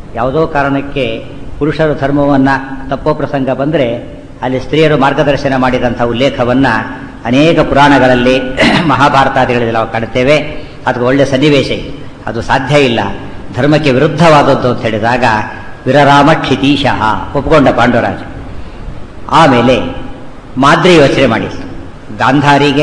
ಯಾವುದೋ ಕಾರಣಕ್ಕೆ ಪುರುಷರು ಧರ್ಮವನ್ನು ತಪ್ಪೋ ಪ್ರಸಂಗ ಬಂದರೆ ಅಲ್ಲಿ ಸ್ತ್ರೀಯರು ಮಾರ್ಗದರ್ಶನ ಮಾಡಿದಂಥ ಉಲ್ಲೇಖವನ್ನು ಅನೇಕ ಪುರಾಣಗಳಲ್ಲಿ ಮಹಾಭಾರತಾದಿಗಳಲ್ಲಿ ನಾವು ಕಾಣುತ್ತೇವೆ ಅದಕ್ಕೆ ಒಳ್ಳೆಯ ಸನ್ನಿವೇಶ ಇದೆ ಅದು ಸಾಧ್ಯ ಇಲ್ಲ ಧರ್ಮಕ್ಕೆ ವಿರುದ್ಧವಾದದ್ದು ಅಂತ ಹೇಳಿದಾಗ ವಿರರಾಮ ಕ್ಷಿತೀಶಃ ಒಪ್ಕೊಂಡ ಪಾಂಡುರಾಜ ಆಮೇಲೆ ಮಾದ್ರಿ ಯೋಚನೆ ಮಾಡಿದ್ರು ಗಾಂಧಾರಿಗೆ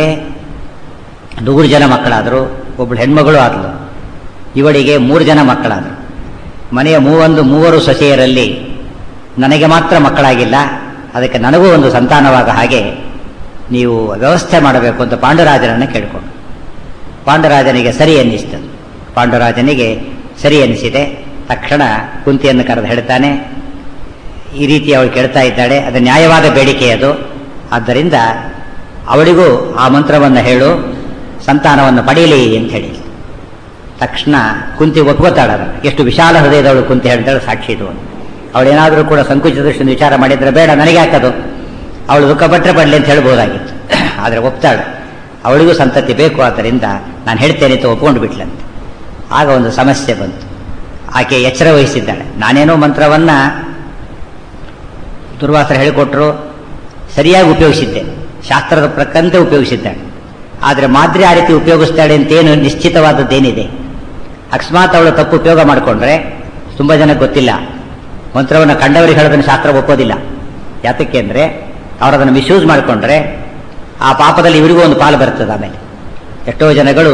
ನೂರು ಜನ ಮಕ್ಕಳಾದರು ಒಬ್ಬಳು ಹೆಣ್ಮಗಳು ಆದಳು ಇವಳಿಗೆ ಮೂರು ಜನ ಮಕ್ಕಳಾದರು ಮನೆಯ ಮೂವೊಂದು ಮೂವರು ಸೊಸೆಯರಲ್ಲಿ ನನಗೆ ಮಾತ್ರ ಮಕ್ಕಳಾಗಿಲ್ಲ ಅದಕ್ಕೆ ನನಗೂ ಒಂದು ಸಂತಾನವಾಗ ಹಾಗೆ ನೀವು ವ್ಯವಸ್ಥೆ ಮಾಡಬೇಕು ಅಂತ ಪಾಂಡುರಾಜನನ್ನು ಕೇಳಿಕೊಂಡು ಪಾಂಡುರಾಜನಿಗೆ ಸರಿ ಅನ್ನಿಸ್ತದೆ ಪಾಂಡುರಾಜನಿಗೆ ಸರಿ ಅನ್ನಿಸಿದೆ ತಕ್ಷಣ ಕುಂತಿಯನ್ನು ಕರೆದು ಹೇಳ್ತಾನೆ ಈ ರೀತಿ ಅವಳು ಕೇಳ್ತಾ ಇದ್ದಾಳೆ ಅದು ನ್ಯಾಯವಾದ ಬೇಡಿಕೆ ಅದು ಆದ್ದರಿಂದ ಅವಳಿಗೂ ಆ ಮಂತ್ರವನ್ನು ಹೇಳು ಸಂತಾನವನ್ನು ಪಡೆಯಲಿ ಅಂತ ಹೇಳಿ ತಕ್ಷಣ ಕುಂತಿ ಒಪ್ಕೋತಾಳ ಎಷ್ಟು ವಿಶಾಲ ಹೃದಯದವಳು ಕುಂತಿ ಹೇಳ್ತಾಳೆ ಸಾಕ್ಷಿ ಇದು ಅವಳೇನಾದರೂ ಕೂಡ ಸಂಕುಚಿತ ದೃಷ್ಟಿಯಿಂದ ವಿಚಾರ ಮಾಡಿದ್ರೆ ಬೇಡ ನನಗೆ ಹಾಕದು ಅವಳು ದುಃಖ ಪಟ್ಟರೆ ಪಡಲಿ ಅಂತ ಹೇಳ್ಬೋದಾಗಿತ್ತು ಆದರೆ ಒಪ್ತಾಳೆ ಅವಳಿಗೂ ಸಂತತಿ ಬೇಕು ಆದ್ದರಿಂದ ನಾನು ಹೇಳ್ತೇನೆ ಅಂತ ಒಪ್ಕೊಂಡು ಬಿಟ್ಲಂತೆ ಆಗ ಒಂದು ಸಮಸ್ಯೆ ಬಂತು ಆಕೆ ಎಚ್ಚರ ವಹಿಸಿದ್ದಾಳೆ ನಾನೇನೋ ಮಂತ್ರವನ್ನ ದುರ್ವಾಸರ ಹೇಳಿಕೊಟ್ರು ಸರಿಯಾಗಿ ಉಪಯೋಗಿಸಿದ್ದೆ ಶಾಸ್ತ್ರದ ಪ್ರಕ್ಕಂತೆ ಉಪಯೋಗಿಸಿದ್ದಾಳೆ ಆದರೆ ಮಾದ್ರಿ ಆ ರೀತಿ ಉಪಯೋಗಿಸ್ತಾಳೆ ಅಂತೇನು ನಿಶ್ಚಿತವಾದದ್ದೇನಿದೆ ಅಕಸ್ಮಾತ್ ಅವಳು ತಪ್ಪು ಉಪಯೋಗ ಮಾಡಿಕೊಂಡ್ರೆ ತುಂಬ ಜನಕ್ಕೆ ಗೊತ್ತಿಲ್ಲ ಮಂತ್ರವನ್ನು ಕಂಡವರಿಗೆ ಹೇಳೋದನ್ನು ಶಾಸ್ತ್ರ ಒಪ್ಪೋದಿಲ್ಲ ಯಾತಕ್ಕೆ ಅಂದರೆ ಅವರದನ್ನು ಮಿಸ್ಯೂಸ್ ಮಾಡಿಕೊಂಡ್ರೆ ಆ ಪಾಪದಲ್ಲಿ ಇವರಿಗೂ ಒಂದು ಪಾಲು ಬರ್ತದೆ ಆಮೇಲೆ ಎಷ್ಟೋ ಜನಗಳು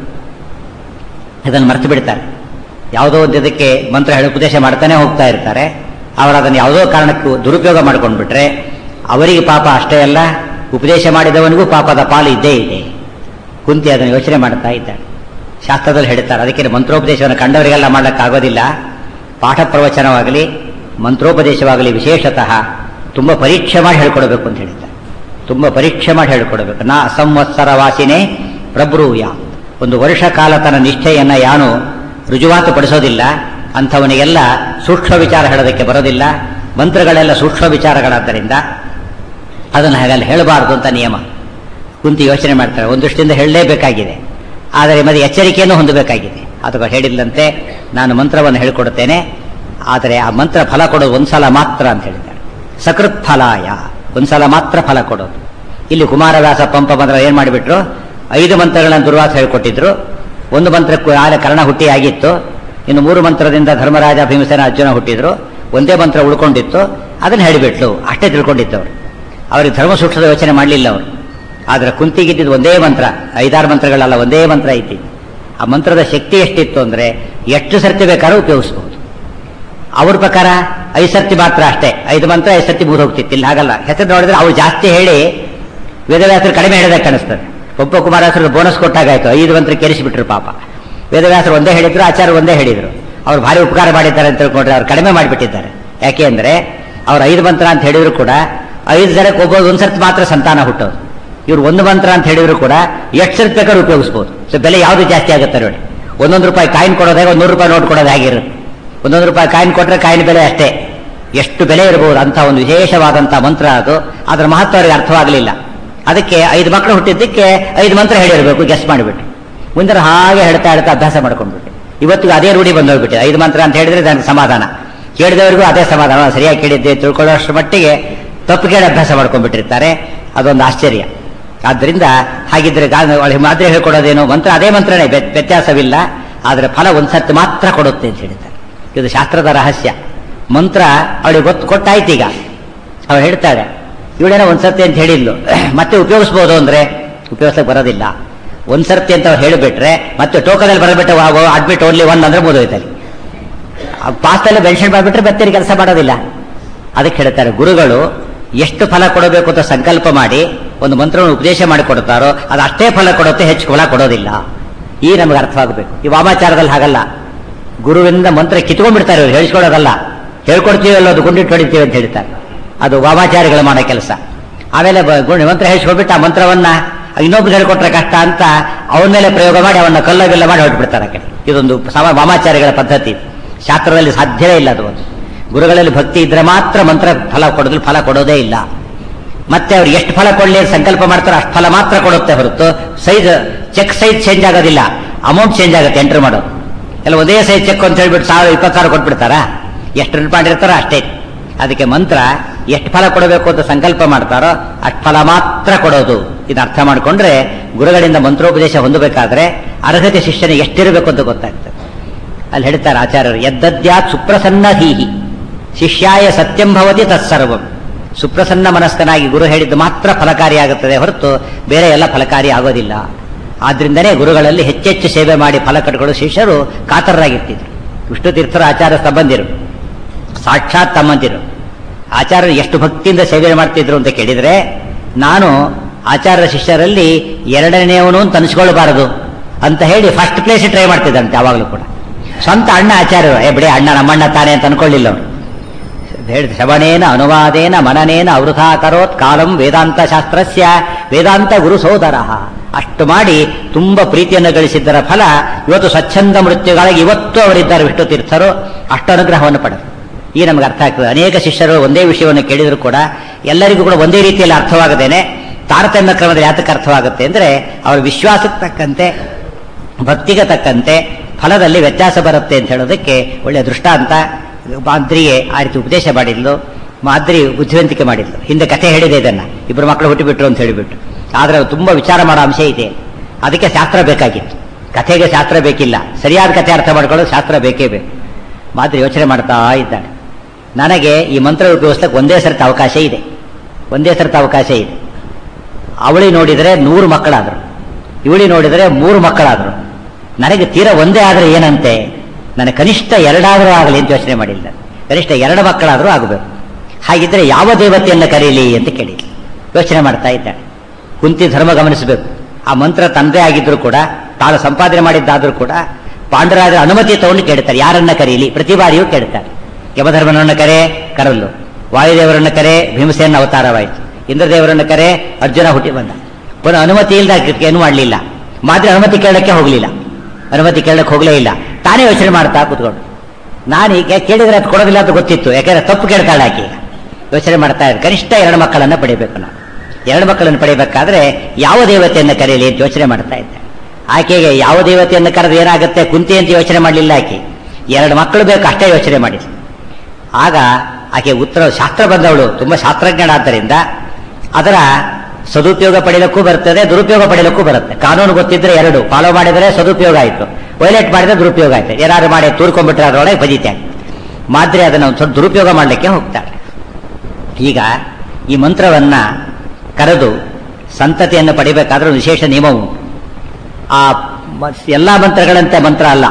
ಇದನ್ನು ಮರೆತು ಬಿಡ್ತಾರೆ ಯಾವುದೋ ಒಂದು ಇದಕ್ಕೆ ಮಂತ್ರ ಹೇಳಿ ಉಪದೇಶ ಮಾಡ್ತಾನೆ ಹೋಗ್ತಾ ಇರ್ತಾರೆ ಅವರು ಅದನ್ನು ಯಾವುದೋ ಕಾರಣಕ್ಕೂ ದುರುಪಯೋಗ ಮಾಡ್ಕೊಂಡ್ಬಿಟ್ರೆ ಅವರಿಗೆ ಪಾಪ ಅಷ್ಟೇ ಅಲ್ಲ ಉಪದೇಶ ಮಾಡಿದವನಿಗೂ ಪಾಪದ ಪಾಲು ಇದ್ದೇ ಇದೆ ಕುಂತಿ ಅದನ್ನು ಯೋಚನೆ ಮಾಡ್ತಾ ಇದ್ದಾಳೆ ಶಾಸ್ತ್ರದಲ್ಲಿ ಹೇಳ್ತಾರೆ ಅದಕ್ಕೆ ಮಂತ್ರೋಪದೇಶವನ್ನು ಕಂಡವರಿಗೆಲ್ಲ ಮಾಡ್ಲಿಕ್ಕಾಗೋದಿಲ್ಲ ಪಾಠ ಪ್ರವಚನವಾಗಲಿ ಮಂತ್ರೋಪದೇಶವಾಗಲಿ ವಿಶೇಷತಃ ತುಂಬ ಪರೀಕ್ಷೆ ಮಾಡಿ ಹೇಳ್ಕೊಡ್ಬೇಕು ಅಂತ ಹೇಳ್ತಾರೆ ತುಂಬ ಪರೀಕ್ಷೆ ಮಾಡಿ ಹೇಳ್ಕೊಡ್ಬೇಕು ನಾ ಅಸಂವತ್ಸರ ವಾಸಿನೇ ಪ್ರಭ್ರೂಯ ಒಂದು ವರ್ಷ ಕಾಲ ತನ್ನ ನಿಷ್ಠೆಯನ್ನ ಯಾನು ರುಜುವಾತು ಪಡಿಸೋದಿಲ್ಲ ಅಂಥವನಿಗೆಲ್ಲ ಸೂಕ್ಷ್ಮ ವಿಚಾರ ಹೇಳೋದಕ್ಕೆ ಬರೋದಿಲ್ಲ ಮಂತ್ರಗಳೆಲ್ಲ ಸೂಕ್ಷ್ಮ ವಿಚಾರಗಳಾದ್ದರಿಂದ ಅದನ್ನು ಹಾಗಲ್ಲಿ ಹೇಳಬಾರದು ಅಂತ ನಿಯಮ ಕುಂತಿ ಯೋಚನೆ ಮಾಡ್ತಾರೆ ಒಂದಷ್ಟಿಂದ ಹೇಳಲೇಬೇಕಾಗಿದೆ ಆದರೆ ಮತ್ತೆ ಎಚ್ಚರಿಕೆಯನ್ನು ಹೊಂದಬೇಕಾಗಿದೆ ಅಥವಾ ಹೇಳಿಲ್ಲಂತೆ ನಾನು ಮಂತ್ರವನ್ನು ಹೇಳಿಕೊಡುತ್ತೇನೆ ಆದರೆ ಆ ಮಂತ್ರ ಫಲ ಕೊಡೋದು ಒಂದ್ಸಲ ಮಾತ್ರ ಅಂತ ಹೇಳಿದ್ದಾರೆ ಸಕೃತ್ ಫಲಾಯ ಒಂದ್ಸಲ ಮಾತ್ರ ಫಲ ಕೊಡೋದು ಇಲ್ಲಿ ಕುಮಾರವ್ಯಾಸ ಪಂಪ ಮಂತ್ರ ಏನ್ ಮಾಡಿಬಿಟ್ರು ಐದು ಮಂತ್ರಗಳನ್ನು ದುರ್ವಾಸ ಹೇಳಿಕೊಟ್ಟಿದ್ರು ಒಂದು ಮಂತ್ರಕ್ಕೂ ಆಲ ಕರ್ಣ ಹುಟ್ಟಿ ಆಗಿತ್ತು ಇನ್ನು ಮೂರು ಮಂತ್ರದಿಂದ ಧರ್ಮರಾಜ ಭೀಮಸೇನ ಅರ್ಜುನ ಹುಟ್ಟಿದ್ರು ಒಂದೇ ಮಂತ್ರ ಉಳ್ಕೊಂಡಿತ್ತು ಅದನ್ನು ಹೇಳಿಬಿಟ್ಲು ಅಷ್ಟೇ ತಿಳ್ಕೊಂಡಿತ್ತು ಅವರು ಅವರಿಗೆ ಧರ್ಮ ಸೂಕ್ಷ್ಮದ ಯೋಚನೆ ಮಾಡಲಿಲ್ಲ ಅವರು ಆದರೆ ಕುಂತಿಗಿದ್ದಿದ್ದು ಒಂದೇ ಮಂತ್ರ ಐದಾರು ಮಂತ್ರಗಳಲ್ಲ ಒಂದೇ ಮಂತ್ರ ಐತಿ ಆ ಮಂತ್ರದ ಶಕ್ತಿ ಎಷ್ಟಿತ್ತು ಅಂದ್ರೆ ಎಷ್ಟು ಸರ್ತಿ ಬೇಕಾದ್ರೂ ಉಪಯೋಗಿಸಬಹುದು ಅವ್ರ ಪ್ರಕಾರ ಐದು ಸರ್ತಿ ಮಾತ್ರ ಅಷ್ಟೇ ಐದು ಮಂತ್ರ ಐದು ಸರ್ತಿ ಮುಗಿದು ಹೋಗ್ತಿತ್ತು ಇಲ್ಲಿ ಹಾಗಲ್ಲ ಹೆಸರು ನೋಡಿದ್ರೆ ಅವ್ರು ಜಾಸ್ತಿ ಹೇಳಿ ವೇದವ್ಯಾಸರು ಕಡಿಮೆ ಹೇಳಿದಾಗ ಕಾಣಿಸ್ತದೆ ಒಬ್ಬ ಕುಮಾರವ್ಯಾಸರು ಬೋನಸ್ ಕೊಟ್ಟಾಗಾಯ್ತು ಐದು ಮಂತ್ರ ಕೆರಿಸಿಬಿಟ್ರು ಪಾಪ ವೇದವ್ಯಾಸರು ಒಂದೇ ಹೇಳಿದ್ರು ಆಚಾರ್ಯ ಒಂದೇ ಹೇಳಿದ್ರು ಅವ್ರು ಭಾರಿ ಉಪಕಾರ ಮಾಡಿದ್ದಾರೆ ಅಂತ ತಿಳ್ಕೊಂಡ್ರೆ ಅವ್ರು ಕಡಿಮೆ ಮಾಡಿಬಿಟ್ಟಿದ್ದಾರೆ ಯಾಕೆ ಅಂದ್ರೆ ಅವ್ರು ಐದು ಮಂತ್ರ ಅಂತ ಹೇಳಿದ್ರು ಕೂಡ ಐದು ಜನಕ್ಕೆ ಒಬ್ಬ ಒಂದ್ಸರ್ತಿ ಮಾತ್ರ ಸಂತಾನ ಹುಟ್ಟೋದು ಇವ್ರು ಒಂದು ಮಂತ್ರ ಅಂತ ಹೇಳಿದ್ರು ಕೂಡ ಎಷ್ಟು ಸರ್ತಿ ಬೇಕಾದ್ರೂ ಉಪಯೋಗಿಸ್ಬೋದು ಸೊ ಬೆಲೆ ಯಾವುದು ಜಾಸ್ತಿ ಆಗುತ್ತೆ ನೋಡಿ ಒಂದೊಂದು ರೂಪಾಯಿ ಕಾಯಿನ್ ಕೊಡೋದಾಗ ಒಂದು ನೂರು ರೂಪಾಯಿ ನೋಟ್ ಕೊಡೋದು ಆಗಿರುತ್ತೆ ಒಂದೊಂದು ರೂಪಾಯಿ ಕಾಯಿನ್ ಕೊಟ್ಟರೆ ಕಾಯಿನ್ ಬೆಲೆ ಅಷ್ಟೇ ಎಷ್ಟು ಬೆಲೆ ಇರಬಹುದು ಅಂತ ಒಂದು ವಿಶೇಷವಾದಂಥ ಮಂತ್ರ ಅದು ಅದರ ಮಹತ್ವ ಅವರಿಗೆ ಅರ್ಥವಾಗಲಿಲ್ಲ ಅದಕ್ಕೆ ಐದು ಮಕ್ಕಳು ಹುಟ್ಟಿದ್ದಕ್ಕೆ ಐದು ಮಂತ್ರ ಹೇಳಿರಬೇಕು ಗೆಸ್ ಮಾಡಿಬಿಟ್ಟು ಮುಂದೆ ಹಾಗೆ ಹೇಳ್ತಾ ಹೇಳ್ತಾ ಅಭ್ಯಾಸ ಮಾಡ್ಕೊಂಡ್ಬಿಟ್ಟು ಇವತ್ತಿಗೂ ಅದೇ ರೂಢಿ ಬಂದೋಗ್ಬಿಟ್ಟಿದೆ ಐದು ಮಂತ್ರ ಅಂತ ಹೇಳಿದ್ರೆ ನನಗೆ ಸಮಾಧಾನ ಕೇಳಿದವರಿಗೂ ಅದೇ ಸಮಾಧಾನ ಸರಿಯಾಗಿ ಕೇಳಿದ್ದೆ ತಿಳ್ಕೊಳ್ಳೋಷ್ಟು ಮಟ್ಟಿಗೆ ತಪ್ಪು ಕೇಳಿ ಅಭ್ಯಾಸ ಮಾಡ್ಕೊಂಡ್ಬಿಟ್ಟಿರ್ತಾರೆ ಅದೊಂದು ಆಶ್ಚರ್ಯ ಆದ್ದರಿಂದ ಹಾಗಿದ್ರೆ ಅವಳಿಗೆ ಮಾತ್ರ ಹೇಳ್ಕೊಡೋದೇನು ಮಂತ್ರ ಅದೇ ಮಂತ್ರನೇ ವ್ಯತ್ಯಾಸವಿಲ್ಲ ಆದರೆ ಫಲ ಒಂದ್ಸರ್ತಿ ಮಾತ್ರ ಕೊಡುತ್ತೆ ಅಂತ ಹೇಳ್ತಾರೆ ಇದು ಶಾಸ್ತ್ರದ ರಹಸ್ಯ ಮಂತ್ರ ಅವಳಿಗೆ ಗೊತ್ತು ಕೊಟ್ಟಾಯ್ತು ಈಗ ಅವಳು ಹೇಳ್ತಾಳೆ ಇವಳೇನೋ ಒಂದ್ಸರ್ತಿ ಅಂತ ಹೇಳಿದ್ಲು ಮತ್ತೆ ಉಪಯೋಗಿಸ್ಬೋದು ಅಂದ್ರೆ ಉಪಯೋಗಿಸಕ್ಕೆ ಬರೋದಿಲ್ಲ ಒಂದ್ಸರ್ತಿ ಅಂತ ಅವ್ರು ಹೇಳಿಬಿಟ್ರೆ ಮತ್ತೆ ಟೋಕನಲ್ಲಿ ಬರಬಿಟ್ಟು ಅಡ್ಮಿಟ್ ಓನ್ಲಿ ಒನ್ ಅಂದ್ರೆ ಮುಗಿದೋಯ್ತಲ್ಲಿ ಪಾಸ್ಟಲ್ಲಿ ಮೆನ್ಷನ್ ಮಾಡಿಬಿಟ್ರೆ ಮತ್ತೆ ಕೆಲಸ ಮಾಡೋದಿಲ್ಲ ಅದಕ್ಕೆ ಹೇಳ್ತಾರೆ ಗುರುಗಳು ಎಷ್ಟು ಫಲ ಕೊಡಬೇಕು ಅಂತ ಸಂಕಲ್ಪ ಮಾಡಿ ಒಂದು ಮಂತ್ರವನ್ನು ಉಪದೇಶ ಮಾಡಿಕೊಡ್ತಾರೋ ಅದು ಅಷ್ಟೇ ಫಲ ಕೊಡುತ್ತೆ ಹೆಚ್ಚು ಫಲ ಕೊಡೋದಿಲ್ಲ ಈ ನಮಗೆ ಅರ್ಥವಾಗಬೇಕು ಈ ವಾಮಾಚಾರದಲ್ಲಿ ಹಾಗಲ್ಲ ಗುರುವಿನಿಂದ ಮಂತ್ರ ಕಿತ್ಕೊಂಡ್ಬಿಡ್ತಾರೆ ಇವ್ರು ಹೇಳಿಸ್ಕೊಡೋದಲ್ಲ ಹೇಳ್ಕೊಡ್ತೀವಿ ಅಲ್ಲ ಅದು ಗುಂಡಿಟ್ಟು ಹೊಡಿತೀವಿ ಅಂತ ಹೇಳ್ತಾರೆ ಅದು ವಾಮಾಚಾರಿಗಳು ಮಾಡೋ ಕೆಲಸ ಆಮೇಲೆ ಮಂತ್ರ ಹೇಳಿಸ್ಕೊಳ್ಬಿಟ್ಟು ಆ ಮಂತ್ರವನ್ನ ಇನ್ನೊಬ್ರು ಹೇಳ್ಕೊಟ್ರೆ ಕಷ್ಟ ಅಂತ ಅವನ ಮೇಲೆ ಪ್ರಯೋಗ ಮಾಡಿ ಅವನ್ನ ಕಲ್ಲಗೆಲ್ಲ ಮಾಡಿ ಹೊರಟ್ಬಿಡ್ತಾರೆ ಕಡೆ ಇದೊಂದು ಸಮ ವಾಮಾಚಾರಿಗಳ ಪದ್ಧತಿ ಶಾಸ್ತ್ರದಲ್ಲಿ ಸಾಧ್ಯವೇ ಇಲ್ಲ ಅದು ಒಂದು ಗುರುಗಳಲ್ಲಿ ಭಕ್ತಿ ಇದ್ರೆ ಮಾತ್ರ ಮಂತ್ರ ಫಲ ಕೊಡೋದು ಫಲ ಕೊಡೋದೇ ಇಲ್ಲ ಮತ್ತೆ ಅವ್ರು ಎಷ್ಟು ಫಲ ಕೊಡಲಿ ಸಂಕಲ್ಪ ಮಾಡ್ತಾರೋ ಅಷ್ಟು ಫಲ ಮಾತ್ರ ಕೊಡುತ್ತೆ ಹೊರತು ಸೈಜ್ ಚೆಕ್ ಸೈಜ್ ಚೇಂಜ್ ಆಗೋದಿಲ್ಲ ಅಮೌಂಟ್ ಚೇಂಜ್ ಆಗುತ್ತೆ ಎಂಟ್ರ್ ಮಾಡೋದು ಎಲ್ಲ ಒಂದೇ ಸೈಜ್ ಚೆಕ್ ಅಂತ ಹೇಳ್ಬಿಟ್ಟು ಸಾವಿರ ಇಪ್ಪತ್ತು ಸಾವಿರ ಕೊಟ್ಬಿಡ್ತಾರಾ ಎಷ್ಟು ಮಾಡಿರ್ತಾರೋ ಅಷ್ಟೇ ಅದಕ್ಕೆ ಮಂತ್ರ ಎಷ್ಟು ಫಲ ಕೊಡಬೇಕು ಅಂತ ಸಂಕಲ್ಪ ಮಾಡ್ತಾರೋ ಅಷ್ಟು ಫಲ ಮಾತ್ರ ಕೊಡೋದು ಇದು ಅರ್ಥ ಮಾಡಿಕೊಂಡ್ರೆ ಗುರುಗಳಿಂದ ಮಂತ್ರೋಪದೇಶ ಹೊಂದಬೇಕಾದ್ರೆ ಅರ್ಹತೆ ಶಿಷ್ಯನಿಗೆ ಎಷ್ಟಿರಬೇಕು ಅಂತ ಗೊತ್ತಾಗ್ತದೆ ಅಲ್ಲಿ ಹೇಳ್ತಾರೆ ಆಚಾರ್ಯರು ಎದ್ದದ್ಯಾತ್ ಸುಪ್ರಸನ್ನ ಧೀಹಿ ಶಿಷ್ಯಾಯ ಸತ್ಯಂ ಭವತಿ ತತ್ಸರ್ವಂ ಸುಪ್ರಸನ್ನ ಮನಸ್ಕನಾಗಿ ಗುರು ಹೇಳಿದ್ದು ಮಾತ್ರ ಫಲಕಾರಿಯಾಗುತ್ತದೆ ಹೊರತು ಬೇರೆ ಎಲ್ಲ ಫಲಕಾರಿ ಆಗೋದಿಲ್ಲ ಆದ್ರಿಂದನೇ ಗುರುಗಳಲ್ಲಿ ಹೆಚ್ಚೆಚ್ಚು ಸೇವೆ ಮಾಡಿ ಫಲ ಕಟ್ಕೊಳ್ಳೋ ಶಿಷ್ಯರು ಕಾತರರಾಗಿರ್ತಿದ್ರು ವಿಷ್ಣು ತೀರ್ಥರ ಆಚಾರ್ಯ ಸಂಬಂಧಿರು ಸಾಕ್ಷಾತ್ ತಮ್ಮಂದಿರು ಆಚಾರ್ಯರು ಎಷ್ಟು ಭಕ್ತಿಯಿಂದ ಸೇವೆ ಮಾಡ್ತಿದ್ರು ಅಂತ ಕೇಳಿದ್ರೆ ನಾನು ಆಚಾರ್ಯ ಶಿಷ್ಯರಲ್ಲಿ ಎರಡನೆಯವನು ಅಂತ ಅನಿಸ್ಕೊಳ್ಬಾರದು ಅಂತ ಹೇಳಿ ಫಸ್ಟ್ ಪ್ಲೇಸ್ ಟ್ರೈ ಮಾಡ್ತಿದ್ದಂತೆ ಯಾವಾಗಲೂ ಕೂಡ ಸ್ವಂತ ಅಣ್ಣ ಆಚಾರ್ಯರು ಏ ಬಿಡಿ ಅಣ್ಣ ನಮ್ಮಣ್ಣ ತಾನೆ ಅಂತ ಅನ್ಕೊಳ್ಳಿಲ್ಲ ಅವನು ಹೇಳಿದ ಶ್ರವಣೇನ ಅನುವಾದೇನ ಮನನೇನ ಅವೃಥಾ ಕರೋತ್ ಕಾಲಂ ವೇದಾಂತ ಶಾಸ್ತ್ರಸ್ಯ ವೇದಾಂತ ಗುರು ಸೋದರ ಅಷ್ಟು ಮಾಡಿ ತುಂಬ ಪ್ರೀತಿಯನ್ನು ಗಳಿಸಿದ್ದರ ಫಲ ಇವತ್ತು ಸ್ವಚ್ಛಂದ ಮೃತ್ಯುಗಳಿಗೆ ಇವತ್ತು ಅವರಿದ್ದಾರೆ ವಿಷ್ಣು ತೀರ್ಥರು ಅಷ್ಟು ಅನುಗ್ರಹವನ್ನು ಪಡೆದರು ಈ ನಮಗೆ ಅರ್ಥ ಆಗ್ತದೆ ಅನೇಕ ಶಿಷ್ಯರು ಒಂದೇ ವಿಷಯವನ್ನು ಕೇಳಿದ್ರು ಕೂಡ ಎಲ್ಲರಿಗೂ ಕೂಡ ಒಂದೇ ರೀತಿಯಲ್ಲಿ ಅರ್ಥವಾಗದೇನೆ ತಾರತಮ್ಯ ಕ್ರಮದಲ್ಲಿ ಯಾತಕ್ಕೆ ಅರ್ಥವಾಗುತ್ತೆ ಅಂದ್ರೆ ಅವರ ವಿಶ್ವಾಸಕ್ಕೆ ತಕ್ಕಂತೆ ಭಕ್ತಿಗೆ ತಕ್ಕಂತೆ ಫಲದಲ್ಲಿ ವ್ಯತ್ಯಾಸ ಬರುತ್ತೆ ಅಂತ ಹೇಳೋದಕ್ಕೆ ಒಳ್ಳೆಯ ದೃಷ್ಟಾಂತ ಮಾದ್ರಿಗೆ ಆ ರೀತಿ ಉಪದೇಶ ಮಾಡಿದ್ಲು ಮಾದ್ರಿ ಬುದ್ಧಿವಂತಿಕೆ ಮಾಡಿದ್ಲು ಹಿಂದೆ ಕಥೆ ಹೇಳಿದೆ ಇದನ್ನ ಇಬ್ಬರು ಮಕ್ಕಳು ಹುಟ್ಟಿಬಿಟ್ರು ಅಂತ ಹೇಳಿಬಿಟ್ಟು ಆದ್ರೆ ತುಂಬಾ ವಿಚಾರ ಮಾಡೋ ಅಂಶ ಇದೆ ಅದಕ್ಕೆ ಶಾಸ್ತ್ರ ಬೇಕಾಗಿತ್ತು ಕಥೆಗೆ ಶಾಸ್ತ್ರ ಬೇಕಿಲ್ಲ ಸರಿಯಾದ ಕಥೆ ಅರ್ಥ ಮಾಡ್ಕೊಳ್ಳೋದು ಶಾಸ್ತ್ರ ಬೇಕೇ ಬೇಕು ಮಾದ್ರಿ ಯೋಚನೆ ಮಾಡ್ತಾ ಇದ್ದಾಳೆ ನನಗೆ ಈ ಮಂತ್ರ ಉಪಯೋಗಿಸಕ್ಕೆ ಒಂದೇ ಸರ್ತಿ ಅವಕಾಶ ಇದೆ ಒಂದೇ ಸರ್ತಿ ಅವಕಾಶ ಇದೆ ಅವಳಿ ನೋಡಿದರೆ ನೂರು ಮಕ್ಕಳಾದರು ಇವಳಿ ನೋಡಿದರೆ ಮೂರು ಮಕ್ಕಳಾದರು ನನಗೆ ತೀರ ಒಂದೇ ಆದರೆ ಏನಂತೆ ನನಗೆ ಕನಿಷ್ಠ ಎರಡಾದರೂ ಆಗಲಿ ಅಂತ ಯೋಚನೆ ಮಾಡಿಲ್ಲ ಕನಿಷ್ಠ ಎರಡು ಮಕ್ಕಳಾದರೂ ಆಗಬೇಕು ಹಾಗಿದ್ರೆ ಯಾವ ದೇವತೆಯನ್ನು ಕರೀಲಿ ಅಂತ ಕೇಳಿ ಯೋಚನೆ ಮಾಡ್ತಾ ಇದ್ದಾಳೆ ಕುಂತಿ ಧರ್ಮ ಗಮನಿಸಬೇಕು ಆ ಮಂತ್ರ ತಂದೆ ಆಗಿದ್ರು ಕೂಡ ತಾನು ಸಂಪಾದನೆ ಮಾಡಿದ್ದಾದ್ರೂ ಕೂಡ ಪಾಂಡರಾಜರ ಅನುಮತಿ ತಗೊಂಡು ಕೇಳ್ತಾರೆ ಯಾರನ್ನ ಕರೀಲಿ ಪ್ರತಿ ಬಾರಿಯೂ ಕೇಳ್ತಾರೆ ಯಮಧರ್ಮನನ್ನ ಕರೆ ಕರಲ್ಲು ವಾಯುದೇವರನ್ನ ಕರೆ ಭೀಮಸೇನ ಅವತಾರವಾಯಿತು ಇಂದ್ರದೇವರನ್ನ ಕರೆ ಅರ್ಜುನ ಹುಟ್ಟಿ ಬಂದ ಪುನಃ ಅನುಮತಿ ಇಲ್ಲದ ಏನು ಮಾಡಲಿಲ್ಲ ಮಾತ್ರ ಅನುಮತಿ ಕೇಳಕ್ಕೆ ಹೋಗಲಿಲ್ಲ ಅನುಮತಿ ಕೇಳಕ್ಕೆ ಹೋಗಲೇ ಇಲ್ಲ ತಾನೇ ಯೋಚನೆ ಮಾಡ್ತಾ ಕೂತ್ಕೊಂಡು ನಾನು ಈಗ ಕೇಳಿದ್ರೆ ಅದು ಕೊಡೋದಿಲ್ಲ ಅಂತ ಗೊತ್ತಿತ್ತು ಯಾಕಂದ್ರೆ ತಪ್ಪು ಕೇಳ್ತಾಳೆ ಆಕೆ ಈಗ ಯೋಚನೆ ಮಾಡ್ತಾ ಇದ್ದಾರೆ ಕನಿಷ್ಠ ಎರಡು ಮಕ್ಕಳನ್ನ ಪಡಿಬೇಕು ನಾವು ಎರಡು ಮಕ್ಕಳನ್ನು ಪಡಿಬೇಕಾದ್ರೆ ಯಾವ ದೇವತೆಯನ್ನು ಕರೆಯಲಿ ಅಂತ ಯೋಚನೆ ಮಾಡ್ತಾ ಇದ್ದೆ ಆಕೆಗೆ ಯಾವ ದೇವತೆಯನ್ನು ಕರೆದು ಏನಾಗುತ್ತೆ ಕುಂತಿ ಅಂತ ಯೋಚನೆ ಮಾಡಲಿಲ್ಲ ಆಕೆ ಎರಡು ಮಕ್ಕಳು ಬೇಕು ಅಷ್ಟೇ ಯೋಚನೆ ಮಾಡಿದ್ರು ಆಗ ಆಕೆ ಉತ್ತರ ಶಾಸ್ತ್ರ ಬಂದವಳು ತುಂಬಾ ಶಾಸ್ತ್ರಜ್ಞನಾದ್ದರಿಂದ ಅದರ ಸದುಪಯೋಗ ಪಡೆಯಲಿಕ್ಕೂ ಬರ್ತದೆ ದುರುಪಯೋಗ ಪಡೆಯಲಿಕ್ಕೂ ಬರುತ್ತೆ ಕಾನೂನು ಗೊತ್ತಿದ್ರೆ ಎರಡು ಫಾಲೋ ಮಾಡಿದರೆ ಸದುಪಯೋಗ ಆಯಿತು ವೈಲೇಟ್ ಮಾಡಿದ್ರೆ ದುರುಪಯೋಗ ಆಯ್ತು ಯಾರು ಮಾಡಿ ತೂರ್ಕೊಂಡ್ಬಿಟ್ರೆ ಅದರೊಳಗೆ ಬದೀತೆ ಆಗ್ತದೆ ಮಾದ್ರೆ ಅದನ್ನು ಒಂದು ಸ್ವಲ್ಪ ದುರುಪಯೋಗ ಮಾಡಲಿಕ್ಕೆ ಹೋಗ್ತಾಳೆ ಈಗ ಈ ಮಂತ್ರವನ್ನ ಕರೆದು ಸಂತತಿಯನ್ನು ಪಡಿಬೇಕಾದ್ರೆ ಒಂದು ವಿಶೇಷ ನಿಯಮ ಉಂಟು ಆ ಮ- ಎಲ್ಲಾ ಮಂತ್ರಗಳಂತೆ ಮಂತ್ರ ಅಲ್ಲ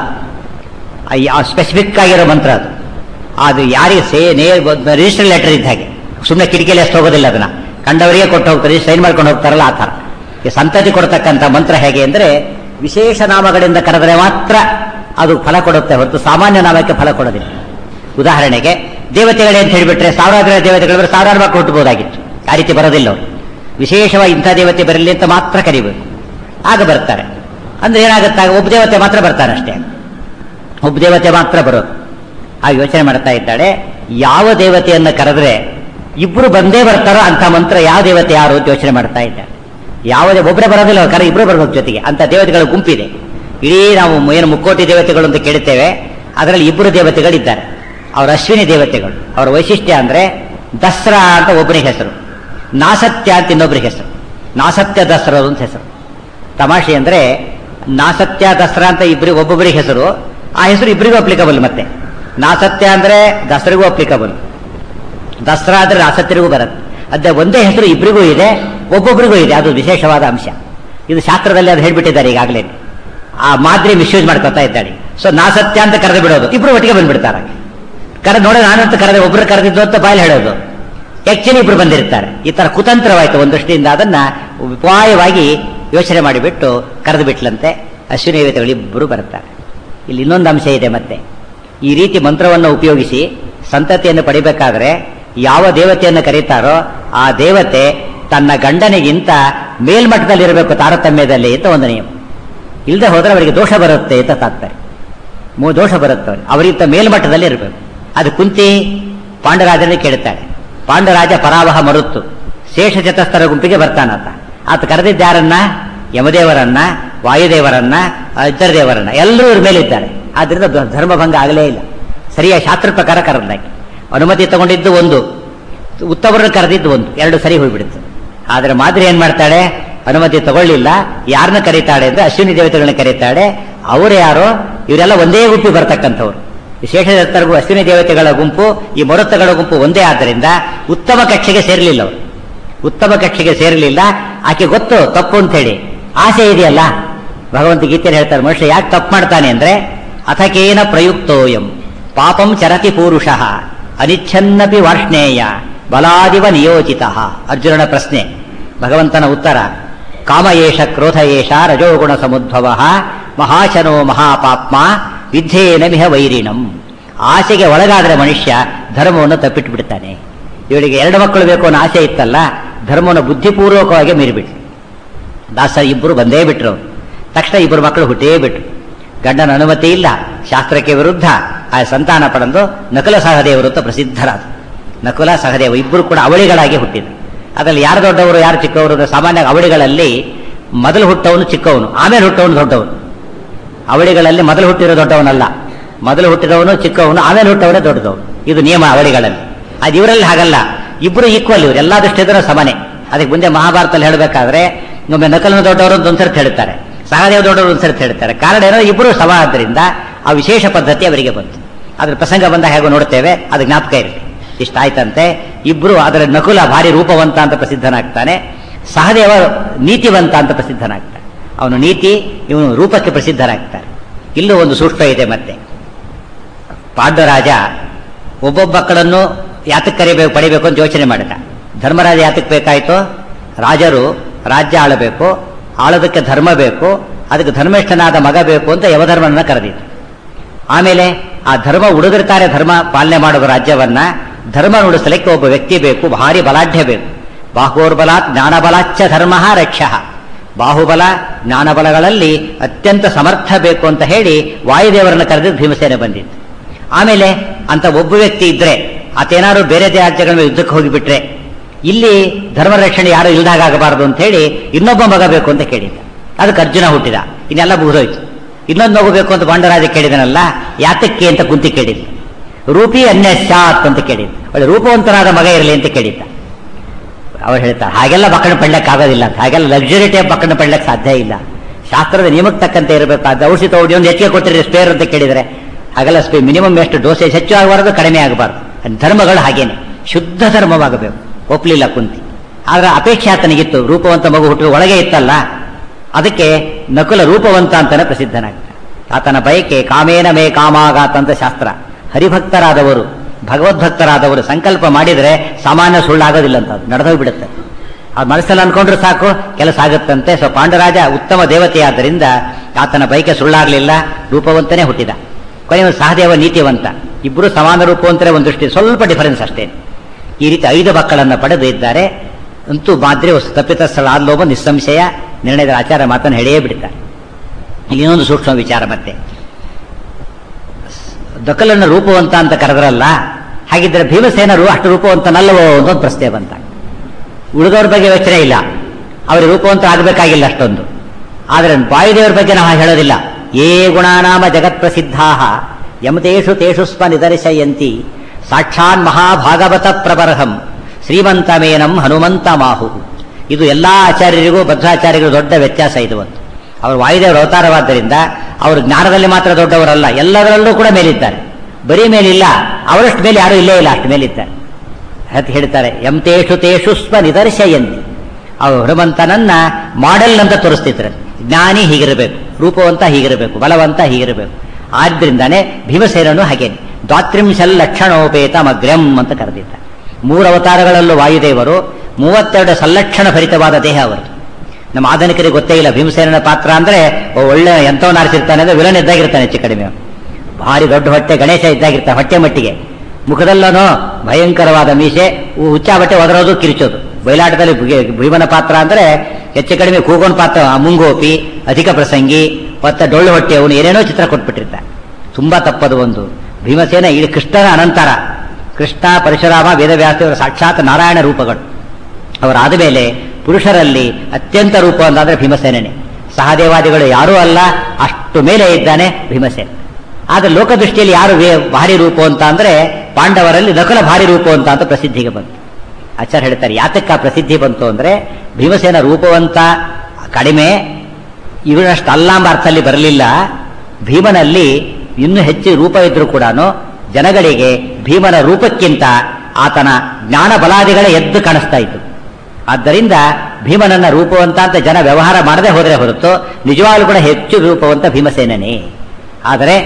ಆ ಸ್ಪೆಸಿಫಿಕ್ ಆಗಿರೋ ಮಂತ್ರ ಅದು ಅದು ಯಾರಿಗೆ ಸೇ ನೇ ರಿಜಿಸ್ಟರ್ ಲೆಟರ್ ಇದ್ದ ಹಾಗೆ ಸುಮ್ಮನೆ ಕಿಟಕಿಯಲ್ಲಿ ಅಷ್ಟು ಹೋಗೋದಿಲ್ಲ ಅದನ್ನ ಕಂಡವರಿಗೆ ಕೊಟ್ಟು ಹೋಗ್ತಾರೆ ಸೈನ್ ಮಾಡ್ಕೊಂಡು ಹೋಗ್ತಾರಲ್ಲ ಆ ಥರ ಈ ಸಂತತಿ ಕೊಡ್ತಕ್ಕಂಥ ಮಂತ್ರ ಹೇಗೆ ಅಂದ್ರೆ ವಿಶೇಷ ನಾಮಗಳಿಂದ ಕರೆದರೆ ಮಾತ್ರ ಅದು ಫಲ ಕೊಡುತ್ತೆ ಹೊರತು ಸಾಮಾನ್ಯ ನಾಮಕ್ಕೆ ಫಲ ಕೊಡೋದಿಲ್ಲ ಉದಾಹರಣೆಗೆ ದೇವತೆಗಳೇ ಅಂತ ಹೇಳಿಬಿಟ್ರೆ ಸಾವಿರಾರು ದೇವತೆಗಳು ಸಾವಿರಾರು ಮಕ್ಕಳು ಹುಟ್ಟಬಹುದಾಗಿತ್ತು ಆ ರೀತಿ ಬರೋದಿಲ್ಲ ಅವರು ವಿಶೇಷವಾಗಿ ಇಂಥ ದೇವತೆ ಬರಲಿ ಅಂತ ಮಾತ್ರ ಕರಿಬೇಕು ಆಗ ಬರ್ತಾರೆ ಅಂದ್ರೆ ಏನಾಗುತ್ತಾಗ ಒಬ್ಬ ದೇವತೆ ಮಾತ್ರ ಬರ್ತಾರೆ ಅಷ್ಟೇ ಒಬ್ಬ ದೇವತೆ ಮಾತ್ರ ಬರೋದು ಆ ಯೋಚನೆ ಮಾಡ್ತಾ ಇದ್ದಾಳೆ ಯಾವ ದೇವತೆಯನ್ನು ಕರೆದ್ರೆ ಇಬ್ರು ಬಂದೇ ಬರ್ತಾರೋ ಅಂತ ಮಂತ್ರ ಯಾವ ದೇವತೆ ಯಾರು ಅಂತ ಯೋಚನೆ ಮಾಡ್ತಾ ಇದ್ದಾಳೆ ಯಾವುದೇ ಒಬ್ಬರೇ ಬರೋದಿಲ್ಲ ಅವ್ರು ಕರೆ ಇಬ್ರು ಬರ್ಬೇಕು ಜೊತೆಗೆ ಅಂತ ದೇವತೆಗಳ ಗುಂಪಿದೆ ಇಡೀ ನಾವು ಏನು ಮುಕ್ಕೋಟಿ ದೇವತೆಗಳು ಅಂತ ಕೇಳುತ್ತೇವೆ ಅದರಲ್ಲಿ ಇಬ್ಬರು ದೇವತೆಗಳಿದ್ದಾರೆ ಅವರ ಅಶ್ವಿನಿ ದೇವತೆಗಳು ಅವರ ವೈಶಿಷ್ಟ್ಯ ಅಂದ್ರೆ ದಸರಾ ಅಂತ ಒಬ್ಬನಿಗೆ ಹೆಸರು ನಾಸತ್ಯ ಅಂತ ಇನ್ನೊಬ್ಬರಿಗೆ ಹೆಸರು ನಾಸತ್ಯ ದಸರಾ ಅಂತ ಹೆಸರು ತಮಾಷೆ ಅಂದ್ರೆ ನಾಸತ್ಯ ದಸರಾ ಅಂತ ಇಬ್ಬರಿಗೆ ಒಬ್ಬೊಬ್ಬರಿಗೆ ಹೆಸರು ಆ ಹೆಸರು ಇಬ್ಬರಿಗೂ ಅಪ್ಲಿಕಬಲ್ ಮತ್ತೆ ನಾಸತ್ಯ ಅಂದ್ರೆ ದಸರಿಗೂ ಅಪ್ಲಿಕಬಲ್ ದಸರಾ ಅಂದ್ರೆ ನಾಸತ್ಯರಿಗೂ ಬರುತ್ತೆ ಅದೇ ಒಂದೇ ಹೆಸರು ಇಬ್ಬರಿಗೂ ಇದೆ ಒಬ್ಬೊಬ್ಬರಿಗೂ ಇದೆ ಅದು ವಿಶೇಷವಾದ ಅಂಶ ಇದು ಶಾಸ್ತ್ರದಲ್ಲಿ ಅದು ಹೇಳ್ಬಿಟ್ಟಿದ್ದಾರೆ ಈಗಾಗಲೇ ಆ ಮಾದ್ರಿ ಮಿಸ್ಯೂಸ್ ಮಾಡ್ಕೊತಾ ಇದ್ದಾಳೆ ಸೊ ನಾಸತ್ಯ ಅಂತ ಕರೆದು ಬಿಡೋದು ಇಬ್ರು ಒಟ್ಟಿಗೆ ಬಂದ್ಬಿಡ್ತಾರೆ ಕರೆ ನೋಡ ನಾನಂತ ಕರೆದೆ ಒಬ್ರು ಕರೆದಿದ್ದು ಅಂತ ಬಾಯಲ್ಲಿ ಹೇಳೋದು ಆಕ್ಚುಲಿ ಇಬ್ರು ಬಂದಿರ್ತಾರೆ ಈ ತರ ಕುತಂತ್ರವಾಯ್ತು ಒಂದು ದೃಷ್ಟಿಯಿಂದ ಅದನ್ನ ಉಪಾಯವಾಗಿ ಯೋಚನೆ ಮಾಡಿಬಿಟ್ಟು ಕರೆದು ಬಿಟ್ಲಂತೆ ಅಶ್ವಿನಿ ದೇವತೆಗಳು ಇಬ್ಬರು ಬರ್ತಾರೆ ಇಲ್ಲಿ ಇನ್ನೊಂದು ಅಂಶ ಇದೆ ಮತ್ತೆ ಈ ರೀತಿ ಮಂತ್ರವನ್ನು ಉಪಯೋಗಿಸಿ ಸಂತತಿಯನ್ನು ಪಡಿಬೇಕಾದ್ರೆ ಯಾವ ದೇವತೆಯನ್ನು ಕರೀತಾರೋ ಆ ದೇವತೆ ತನ್ನ ಗಂಡನಿಗಿಂತ ಮೇಲ್ಮಟ್ಟದಲ್ಲಿರಬೇಕು ತಾರತಮ್ಯದಲ್ಲಿ ಅಂತ ಒಂದು ನಿಯಮ ಇಲ್ಲದೆ ಹೋದ್ರೆ ಅವರಿಗೆ ದೋಷ ಬರುತ್ತೆ ಅಂತ ತಾತ್ಪರ್ಯ ಮೂ ದೋಷ ಬರುತ್ತೆ ಅವ್ರಿಗೆ ಅವರಿಗಿಂತ ಮೇಲ್ಮಟ್ಟದಲ್ಲಿ ಇರಬೇಕು ಅದು ಕುಂತಿ ಪಾಂಡರಾಜನೇ ಕೇಳುತ್ತಾಳೆ ಪಾಂಡರಾಜ ಪರಾವಹ ಮರುತ್ತು ಶೇಷ ಚತಸ್ಥರ ಗುಂಪಿಗೆ ಬರ್ತಾನಂತ ಆತ ಕರೆದಿದ್ದಾರನ್ನ ಯಮದೇವರನ್ನ ವಾಯುದೇವರನ್ನ ಅಜ್ಜರದೇವರನ್ನ ಎಲ್ಲರೂ ಇವ್ರ ಮೇಲಿದ್ದಾರೆ ಆದ್ರಿಂದ ಧ- ಧರ್ಮಭಂಗ ಆಗಲೇ ಇಲ್ಲ ಸರಿಯಾಗಿ ಶಾಸ್ತ್ರ ಪ್ರಕಾರ ಕರೆದಾಕಿ ಅನುಮತಿ ತಗೊಂಡಿದ್ದು ಒಂದು ಉತ್ತಮರನ್ನು ಕರೆದಿದ್ದು ಒಂದು ಎರಡು ಸರಿ ಹೋಗ್ಬಿಡುತ್ತೆ ಆದರೆ ಮಾದರಿ ಏನ್ ಮಾಡ್ತಾಳೆ ಅನುಮತಿ ತಗೊಳ್ಳಿಲ್ಲ ಯಾರನ್ನ ಕರೀತಾಳೆ ಅಂದ್ರೆ ಅಶ್ವಿನಿ ದೇವತೆಗಳನ್ನ ಕರೀತಾಳೆ ಅವರು ಯಾರೋ ಇವರೆಲ್ಲ ಒಂದೇ ಗುಂಪಿ ಬರ್ತಕ್ಕಂಥವ್ರು ಶೇಷದತ್ತರಿಗೂ ಅಶ್ವಿನಿ ದೇವತೆಗಳ ಗುಂಪು ಈ ಮರುತ್ತಗಳ ಗುಂಪು ಒಂದೇ ಆದ್ದರಿಂದ ಉತ್ತಮ ಕಕ್ಷೆಗೆ ಸೇರಲಿಲ್ಲ ಅವರು ಉತ್ತಮ ಕಕ್ಷೆಗೆ ಸೇರಲಿಲ್ಲ ಆಕೆ ಗೊತ್ತು ತಪ್ಪು ಅಂತ ಹೇಳಿ ಆಸೆ ಇದೆಯಲ್ಲ ಭಗವಂತ ಗೀತೆಯಲ್ಲಿ ಹೇಳ್ತಾರೆ ಮನುಷ್ಯ ಯಾಕೆ ತಪ್ಪು ಮಾಡ್ತಾನೆ ಅಂದ್ರೆ ಅಥಕೇನ ಪ್ರಯುಕ್ತೋಯಂ ಪಾಪಂ ಚರತಿ ಪೂರುಷಃ ಅನಿಚ್ಛನ್ನಪಿ ವಾರ್ಷ್ಣೇಯ ಬಲಾದಿವ ನಿಯೋಜಿತ ಅರ್ಜುನನ ಪ್ರಶ್ನೆ ಭಗವಂತನ ಉತ್ತರ ಕಾಮ ಏಷ ಕ್ರೋಧ ಏಷ ರಜೋಗುಣ ಸಮುದ್ಭವ ಮಹಾಶನೋ ಮಹಾಪಾಪ್ಮ ವಿದ್ಯೇನ ಮಿಹ ವೈರಿಣಂ ಆಸೆಗೆ ಒಳಗಾದ್ರೆ ಮನುಷ್ಯ ಧರ್ಮವನ್ನು ತಪ್ಪಿಟ್ಟು ಬಿಡ್ತಾನೆ ಇವಳಿಗೆ ಎರಡು ಮಕ್ಕಳು ಬೇಕು ಅನ್ನೋ ಆಸೆ ಇತ್ತಲ್ಲ ಧರ್ಮವನ್ನು ಬುದ್ಧಿಪೂರ್ವಕವಾಗಿ ಮೀರಿಬಿಟ್ರು ದಾಸರ ಇಬ್ಬರು ಬಂದೇ ಬಿಟ್ರು ತಕ್ಷಣ ಇಬ್ಬರು ಮಕ್ಕಳು ಹುಟ್ಟೇ ಬಿಟ್ರು ಗಂಡನ ಅನುಮತಿ ಇಲ್ಲ ಶಾಸ್ತ್ರಕ್ಕೆ ವಿರುದ್ಧ ಆ ಸಂತಾನ ಪಡೆದು ನಕುಲ ಸಹದೇವರು ಅಂತ ಪ್ರಸಿದ್ಧರಾದ ನಕುಲ ಸಹದೇವ ಇಬ್ಬರು ಕೂಡ ಅವಳಿಗಳಾಗಿ ಹುಟ್ಟಿದ್ರು ಅದರಲ್ಲಿ ಯಾರು ದೊಡ್ಡವರು ಯಾರು ಚಿಕ್ಕವರು ಅಂದ್ರೆ ಸಾಮಾನ್ಯ ಅವಳಿಗಳಲ್ಲಿ ಮೊದಲು ಹುಟ್ಟವನು ಚಿಕ್ಕವನು ಆಮೇಲೆ ಹುಟ್ಟವನು ದೊಡ್ಡವನು ಅವಳಿಗಳಲ್ಲಿ ಮೊದಲು ಹುಟ್ಟಿರೋ ದೊಡ್ಡವನಲ್ಲ ಮೊದಲು ಹುಟ್ಟಿದವನು ಚಿಕ್ಕವನು ಆಮೇಲೆ ಹುಟ್ಟವನೇ ದೊಡ್ಡದವನು ಇದು ನಿಯಮ ಅವಳಿಗಳಲ್ಲಿ ಅದು ಇವರಲ್ಲಿ ಹಾಗಲ್ಲ ಇಬ್ಬರು ಈಕ್ವಲ್ ಇವರು ಎಲ್ಲಾ ದೃಷ್ಟಿಯಿಂದ ಸಮಾನೆ ಅದಕ್ಕೆ ಮುಂದೆ ಮಹಾಭಾರತದಲ್ಲಿ ಹೇಳಬೇಕಾದ್ರೆ ಒಮ್ಮೆ ನಕಲನ ದೊಡ್ಡವರು ಅಂತ ಒಂದ್ಸರ್ತಿ ಹೇಳ್ತಾರೆ ಸಹದೇವ ದೊಡ್ಡವರು ಒಂದ್ಸರ್ತಿ ಹೇಳ್ತಾರೆ ಕಾರಣ ಏನೋ ಇಬ್ಬರು ಸಮ ಆದ್ದರಿಂದ ಆ ವಿಶೇಷ ಪದ್ಧತಿ ಅವರಿಗೆ ಬಂತು ಅದ್ರ ಪ್ರಸಂಗ ಬಂದ ಹೇಗೋ ನೋಡ್ತೇವೆ ಅದು ಜ್ಞಾಪಕ ಇರುತ್ತೆ ಇಷ್ಟ ಆಯ್ತಂತೆ ಇಬ್ರು ಅದರ ನಕುಲ ಭಾರಿ ರೂಪವಂತ ಅಂತ ಪ್ರಸಿದ್ಧನಾಗ್ತಾನೆ ಸಹದೇವ ನೀತಿವಂತ ಅಂತ ಪ್ರಸಿದ್ಧನಾಗ್ತಾನೆ ಅವನು ನೀತಿ ಇವನು ರೂಪಕ್ಕೆ ಪ್ರಸಿದ್ಧನಾಗ್ತಾನೆ ಇಲ್ಲೂ ಒಂದು ಸೂಕ್ಷ್ಮ ಇದೆ ಮತ್ತೆ ಪಾಂಡವರಾಜ ಒಬ್ಬೊಬ್ಬ ಮಕ್ಕಳನ್ನು ಯಾತಕ್ಕೆ ಕರಿಬೇಕು ಪಡಿಬೇಕು ಅಂತ ಯೋಚನೆ ಮಾಡಿದ ಧರ್ಮರಾಜ ಯಾತಕ್ಕೆ ಬೇಕಾಯ್ತು ರಾಜರು ರಾಜ್ಯ ಆಳಬೇಕು ಆಳೋದಕ್ಕೆ ಧರ್ಮ ಬೇಕು ಅದಕ್ಕೆ ಧರ್ಮಿಷ್ಠನಾದ ಮಗ ಬೇಕು ಅಂತ ಯವಧರ್ಮನ ಕರೆದಿತ್ತು ಆಮೇಲೆ ಆ ಧರ್ಮ ಉಳಿದಿರ್ತಾರೆ ಧರ್ಮ ಪಾಲನೆ ಮಾಡೋದು ರಾಜ್ಯವನ್ನ ಧರ್ಮ ನುಡಿಸಲಿಕ್ಕೆ ಒಬ್ಬ ವ್ಯಕ್ತಿ ಬೇಕು ಭಾರಿ ಬಲಾಢ್ಯ ಬೇಕು ಬಾಹೋರ್ಬಲಾತ್ ಜ್ಞಾನಬಲಾಚ್ಚ ಧರ್ಮ ರಕ್ಷ ಬಾಹುಬಲ ಜ್ಞಾನಬಲಗಳಲ್ಲಿ ಅತ್ಯಂತ ಸಮರ್ಥ ಬೇಕು ಅಂತ ಹೇಳಿ ವಾಯುದೇವರನ್ನ ಕರೆದಿದ್ದು ಭೀಮಸೇನೆ ಬಂದಿತ್ತು ಆಮೇಲೆ ಅಂತ ಒಬ್ಬ ವ್ಯಕ್ತಿ ಇದ್ರೆ ಆತೇನಾದ್ರು ಬೇರೆ ರಾಜ್ಯಗಳ ಮೇಲೆ ಯುದ್ಧಕ್ಕೆ ಹೋಗಿಬಿಟ್ರೆ ಇಲ್ಲಿ ಧರ್ಮ ರಕ್ಷಣೆ ಯಾರು ಇಲ್ದಾಗ ಆಗಬಾರದು ಅಂತ ಹೇಳಿ ಇನ್ನೊಬ್ಬ ಮಗ ಬೇಕು ಅಂತ ಕೇಳಿದ್ದ ಅದಕ್ಕೆ ಅರ್ಜುನ ಹುಟ್ಟಿದ ಇನ್ನೆಲ್ಲ ಮುಗಿದೋಯ್ತು ಇನ್ನೊಂದು ಮಗು ಬೇಕು ಅಂತ ಪಾಂಡರಾಜ ಕೇಳಿದನಲ್ಲ ಯಾತಕ್ಕೆ ಅಂತ ಕುಂತಿ ಕೇಳಿದ್ದ ರೂಪಿ ಅನ್ಯಶ್ಚಾತ್ ಅಂತ ಕೇಳಿದ್ದ ಒಳ್ಳೆ ರೂಪವಂತನಾದ ಮಗ ಇರಲಿ ಅಂತ ಕೇಳಿದ್ದ ಅವ್ರು ಹೇಳ್ತಾರೆ ಹಾಗೆಲ್ಲ ಮಕ್ಕಳನ್ನ ಪಡ್ಲಕ್ಕೆ ಆಗೋದಿಲ್ಲ ಅಂತ ಹಾಗೆಲ್ಲ ಲಕ್ಸುರಿ ಟೈಪ್ ಮಕ್ಕಳನ್ನ ಪಡ್ಲಕ್ಕೆ ಸಾಧ್ಯ ಇಲ್ಲ ಶಾಸ್ತ್ರದ ನಿಯಮಕ್ಕೆ ತಕ್ಕಂತೆ ಇರಬೇಕು ಅದು ಔಷಧಿ ತಗೊಂಡು ಒಂದು ಹೆಚ್ಚಿಗೆ ಕೊಟ್ಟಿರಿ ಸ್ಪೇರ್ ಅಂತ ಕೇಳಿದರೆ ಹಾಗೆಲ್ಲ ಸ್ಪೇ ಮಿನಿಮಮ್ ಎಷ್ಟು ಡೋಸೇಜ್ ಹೆಚ್ಚು ಆಗಬಾರದು ಕಡಿಮೆ ಆಗಬಾರ್ದು ಧರ್ಮಗಳು ಹಾಗೇನೆ ಶುದ್ಧ ಧರ್ಮವಾಗಬೇಕು ಒಪ್ಲಿಲ್ಲ ಕುಂತಿ ಆದ್ರೆ ಅಪೇಕ್ಷೆ ಆತನಿಗಿತ್ತು ರೂಪವಂತ ಮಗು ಹುಟ್ಟು ಒಳಗೆ ಇತ್ತಲ್ಲ ಅದಕ್ಕೆ ನಕುಲ ರೂಪವಂತ ಅಂತಾನೆ ಪ್ರಸಿದ್ಧನಾಗ್ತಾನೆ ಆತನ ಬಯಕೆ ಕಾಮೇನ ಮೇ ಕಾಮಾಗಾತ ಅಂತ ಶಾಸ್ತ್ರ ಹರಿಭಕ್ತರಾದವರು ಭಗವದ್ಭಕ್ತರಾದವರು ಸಂಕಲ್ಪ ಮಾಡಿದರೆ ಸಾಮಾನ್ಯ ಸುಳ್ಳಾಗೋದಿಲ್ಲ ಅಂತ ಅದು ನಡೆದೋಗ್ಬಿಡುತ್ತೆ ಅದು ಮನಸ್ಸಲ್ಲಿ ಅನ್ಕೊಂಡ್ರೆ ಸಾಕು ಕೆಲಸ ಆಗುತ್ತಂತೆ ಸೊ ಪಾಂಡರಾಜ ಉತ್ತಮ ದೇವತೆಯಾದ್ದರಿಂದ ಆತನ ಬೈಕೆ ಸುಳ್ಳಾಗಲಿಲ್ಲ ರೂಪವಂತನೇ ಹುಟ್ಟಿದ ಕೊನೆಯ ಸಹದೇವ ನೀತಿವಂತ ಇಬ್ಬರು ಸಮಾನ ರೂಪವಂತರೇ ಒಂದು ದೃಷ್ಟಿ ಸ್ವಲ್ಪ ಡಿಫರೆನ್ಸ್ ಅಷ್ಟೇ ಈ ರೀತಿ ಐದು ಮಕ್ಕಳನ್ನು ಪಡೆದು ಇದ್ದಾರೆ ಅಂತೂ ಮಾದ್ರೆ ತಪ್ಪಿತಸ್ಥಳ ಆದ್ಲೋಬ ನಿಸ್ಸಂಶಯ ನಿರ್ಣಯದ ಆಚಾರ ಮಾತನ್ನು ಹೇಳಿಯೇ ಬಿಡ್ತಾರೆ ಇನ್ನೊಂದು ಸೂಕ್ಷ್ಮ ವಿಚಾರ ಮತ್ತೆ ದಕಲನ್ನು ರೂಪವಂತ ಅಂತ ಕರೆದ್ರಲ್ಲ ಹಾಗಿದ್ರೆ ಭೀಮಸೇನರು ಅಷ್ಟು ರೂಪವಂತನಲ್ಲವೋ ಅಂತ ಒಂದು ಪ್ರಶ್ನೆ ಬಂತ ಉಳಿದವ್ರ ಬಗ್ಗೆ ಯೋಚನೆ ಇಲ್ಲ ಅವ್ರಿಗೆ ರೂಪವಂತ ಆಗಬೇಕಾಗಿಲ್ಲ ಅಷ್ಟೊಂದು ಆದರೆ ವಾಯುದೇವರ ಬಗ್ಗೆ ನಾವು ಹೇಳೋದಿಲ್ಲ ಏ ಗುಣಾನಾಮ ಜಗತ್ ಪ್ರಸಿದ್ಧಾ ಯಮತೇಷು ತೇಷು ಸ್ಮ ನಿದರ್ಶಯಂತಿ ಸಾಕ್ಷಾನ್ ಮಹಾಭಾಗವತ ಪ್ರಬರ್ಹಂ ಶ್ರೀಮಂತಮೇನಂ ಹನುಮಂತ ಮಾಹು ಇದು ಎಲ್ಲಾ ಆಚಾರ್ಯರಿಗೂ ಭದ್ರಾಚಾರ್ಯರಿಗೂ ದೊಡ್ಡ ವ್ಯತ್ಯಾಸ ಇದು ಒಂದು ಅವರು ವಾಯುದೇವರ ಅವತಾರವಾದ್ದರಿಂದ ಅವರು ಜ್ಞಾನದಲ್ಲಿ ಮಾತ್ರ ದೊಡ್ಡವರಲ್ಲ ಎಲ್ಲದರಲ್ಲೂ ಕೂಡ ಮೇಲಿದ್ದಾರೆ ಬರೀ ಮೇಲಿಲ್ಲ ಅವರಷ್ಟು ಮೇಲೆ ಯಾರೂ ಇಲ್ಲೇ ಇಲ್ಲ ಅಷ್ಟು ಮೇಲಿದ್ದಾರೆ ಅಂತ ಹೇಳ್ತಾರೆ ಎಂ ತೇಷು ತೇಷು ಸ್ವ ನಿದರ್ಶಯಂತಿ ಅವರು ಹನುಮಂತನನ್ನ ಮಾಡೆಲ್ ಅಂತ ತೋರಿಸ್ತಿದ್ರು ಜ್ಞಾನಿ ಹೀಗಿರಬೇಕು ರೂಪವಂತ ಹೀಗಿರಬೇಕು ಬಲವಂತ ಹೀಗಿರಬೇಕು ಆದ್ರಿಂದಾನೆ ಭೀಮಸೇನನು ಹಾಗೇನೆ ದ್ವಾತ್ರಿಂಶಲ್ ಲಕ್ಷಣೋಪೇತ ಮಗ್ರಂ ಅಂತ ಕರೆದಿದ್ದ ಮೂರು ಅವತಾರಗಳಲ್ಲೂ ವಾಯುದೇವರು ಮೂವತ್ತೆರಡು ಸಲ್ಲಕ್ಷಣ ಭರಿತವಾದ ದೇಹ ಅವರು ನಮ್ಮ ಆಧುನಿಕರಿಗೆ ಗೊತ್ತೇ ಇಲ್ಲ ಭೀಮಸೇನನ ಪಾತ್ರ ಅಂದ್ರೆ ಒಳ್ಳೆ ಎಂತವನ್ನ ಆರಿಸಿರ್ತಾನೆ ಅಂದ್ರೆ ವಿಲನ್ ಇದ್ದಾಗಿರ್ತಾನೆ ಹೆಚ್ಚು ಕಡಿಮೆ ಭಾರಿ ದೊಡ್ಡ ಹೊಟ್ಟೆ ಗಣೇಶ ಇದ್ದಾಗಿರ್ತಾನೆ ಹೊಟ್ಟೆ ಮಟ್ಟಿಗೆ ಮುಖದಲ್ಲನೋ ಭಯಂಕರವಾದ ಮೀಸೆ ಹುಚ್ಚ ಬಟ್ಟೆ ಒದರೋದು ಕಿರಿಚೋದು ಬಯಲಾಟದಲ್ಲಿ ಭೀಮನ ಪಾತ್ರ ಅಂದ್ರೆ ಹೆಚ್ಚು ಕಡಿಮೆ ಕೂಗೋನ್ ಪಾತ್ರ ಮುಂಗೋಪಿ ಅಧಿಕ ಪ್ರಸಂಗಿ ಮತ್ತೆ ಡೊಳ್ಳು ಹೊಟ್ಟೆ ಅವನು ಏನೇನೋ ಚಿತ್ರ ಕೊಟ್ಬಿಟ್ಟಿರ್ತಾನೆ ತುಂಬಾ ತಪ್ಪದು ಒಂದು ಭೀಮಸೇನ ಇಲ್ಲಿ ಕೃಷ್ಣನ ಅನಂತರ ಕೃಷ್ಣ ಪರಶುರಾಮ ವೇದವ್ಯಾಸದೇವರ ಸಾಕ್ಷಾತ್ ನಾರಾಯಣ ರೂಪಗಳು ಅವರಾದ ಮೇಲೆ ಪುರುಷರಲ್ಲಿ ಅತ್ಯಂತ ರೂಪ ಅಂತಾದ್ರೆ ಭೀಮಸೇನೇ ಸಹದೇವಾದಿಗಳು ಯಾರೂ ಅಲ್ಲ ಅಷ್ಟು ಮೇಲೆ ಇದ್ದಾನೆ ಭೀಮಸೇನ ಆದ್ರೆ ಲೋಕದೃಷ್ಟಿಯಲ್ಲಿ ಯಾರು ವೇ- ಭಾರಿ ರೂಪ ಅಂತ ಅಂದ್ರೆ ಪಾಂಡವರಲ್ಲಿ ನಕಲ ಭಾರಿ ರೂಪ ಅಂತ ಅಂತ ಪ್ರಸಿದ್ಧಿಗೆ ಬಂತು ಆಚಾರ್ಯ ಹೇಳ್ತಾರೆ ಯಾತಕ್ಕ ಆ ಪ್ರಸಿದ್ಧಿ ಬಂತು ಅಂದ್ರೆ ಭೀಮಸೇನ ರೂಪವಂತ ಕಡಿಮೆ ಇವನಷ್ಟು ಅಲ್ಲಾಂಬ ಅರ್ಥದಲ್ಲಿ ಬರಲಿಲ್ಲ ಭೀಮನಲ್ಲಿ ಇನ್ನೂ ಹೆಚ್ಚು ರೂಪ ಇದ್ರೂ ಕೂಡ ಜನಗಳಿಗೆ ಭೀಮನ ರೂಪಕ್ಕಿಂತ ಆತನ ಜ್ಞಾನ ಬಲಾದಿಗಳೇ ಎದ್ದು ಕಾಣಿಸ್ತಾ ಇತ್ತು ಆದ್ದರಿಂದ ಭೀಮನನ್ನ ರೂಪವಂತ ಅಂತ ಜನ ವ್ಯವಹಾರ ಮಾಡದೆ ಹೋದರೆ ಹೊರತು ನಿಜವಾಗ್ಲೂ ಕೂಡ ಹೆಚ್ಚು ರೂಪವಂತ ಭೀಮಸೇನನೇ ಆದರೆ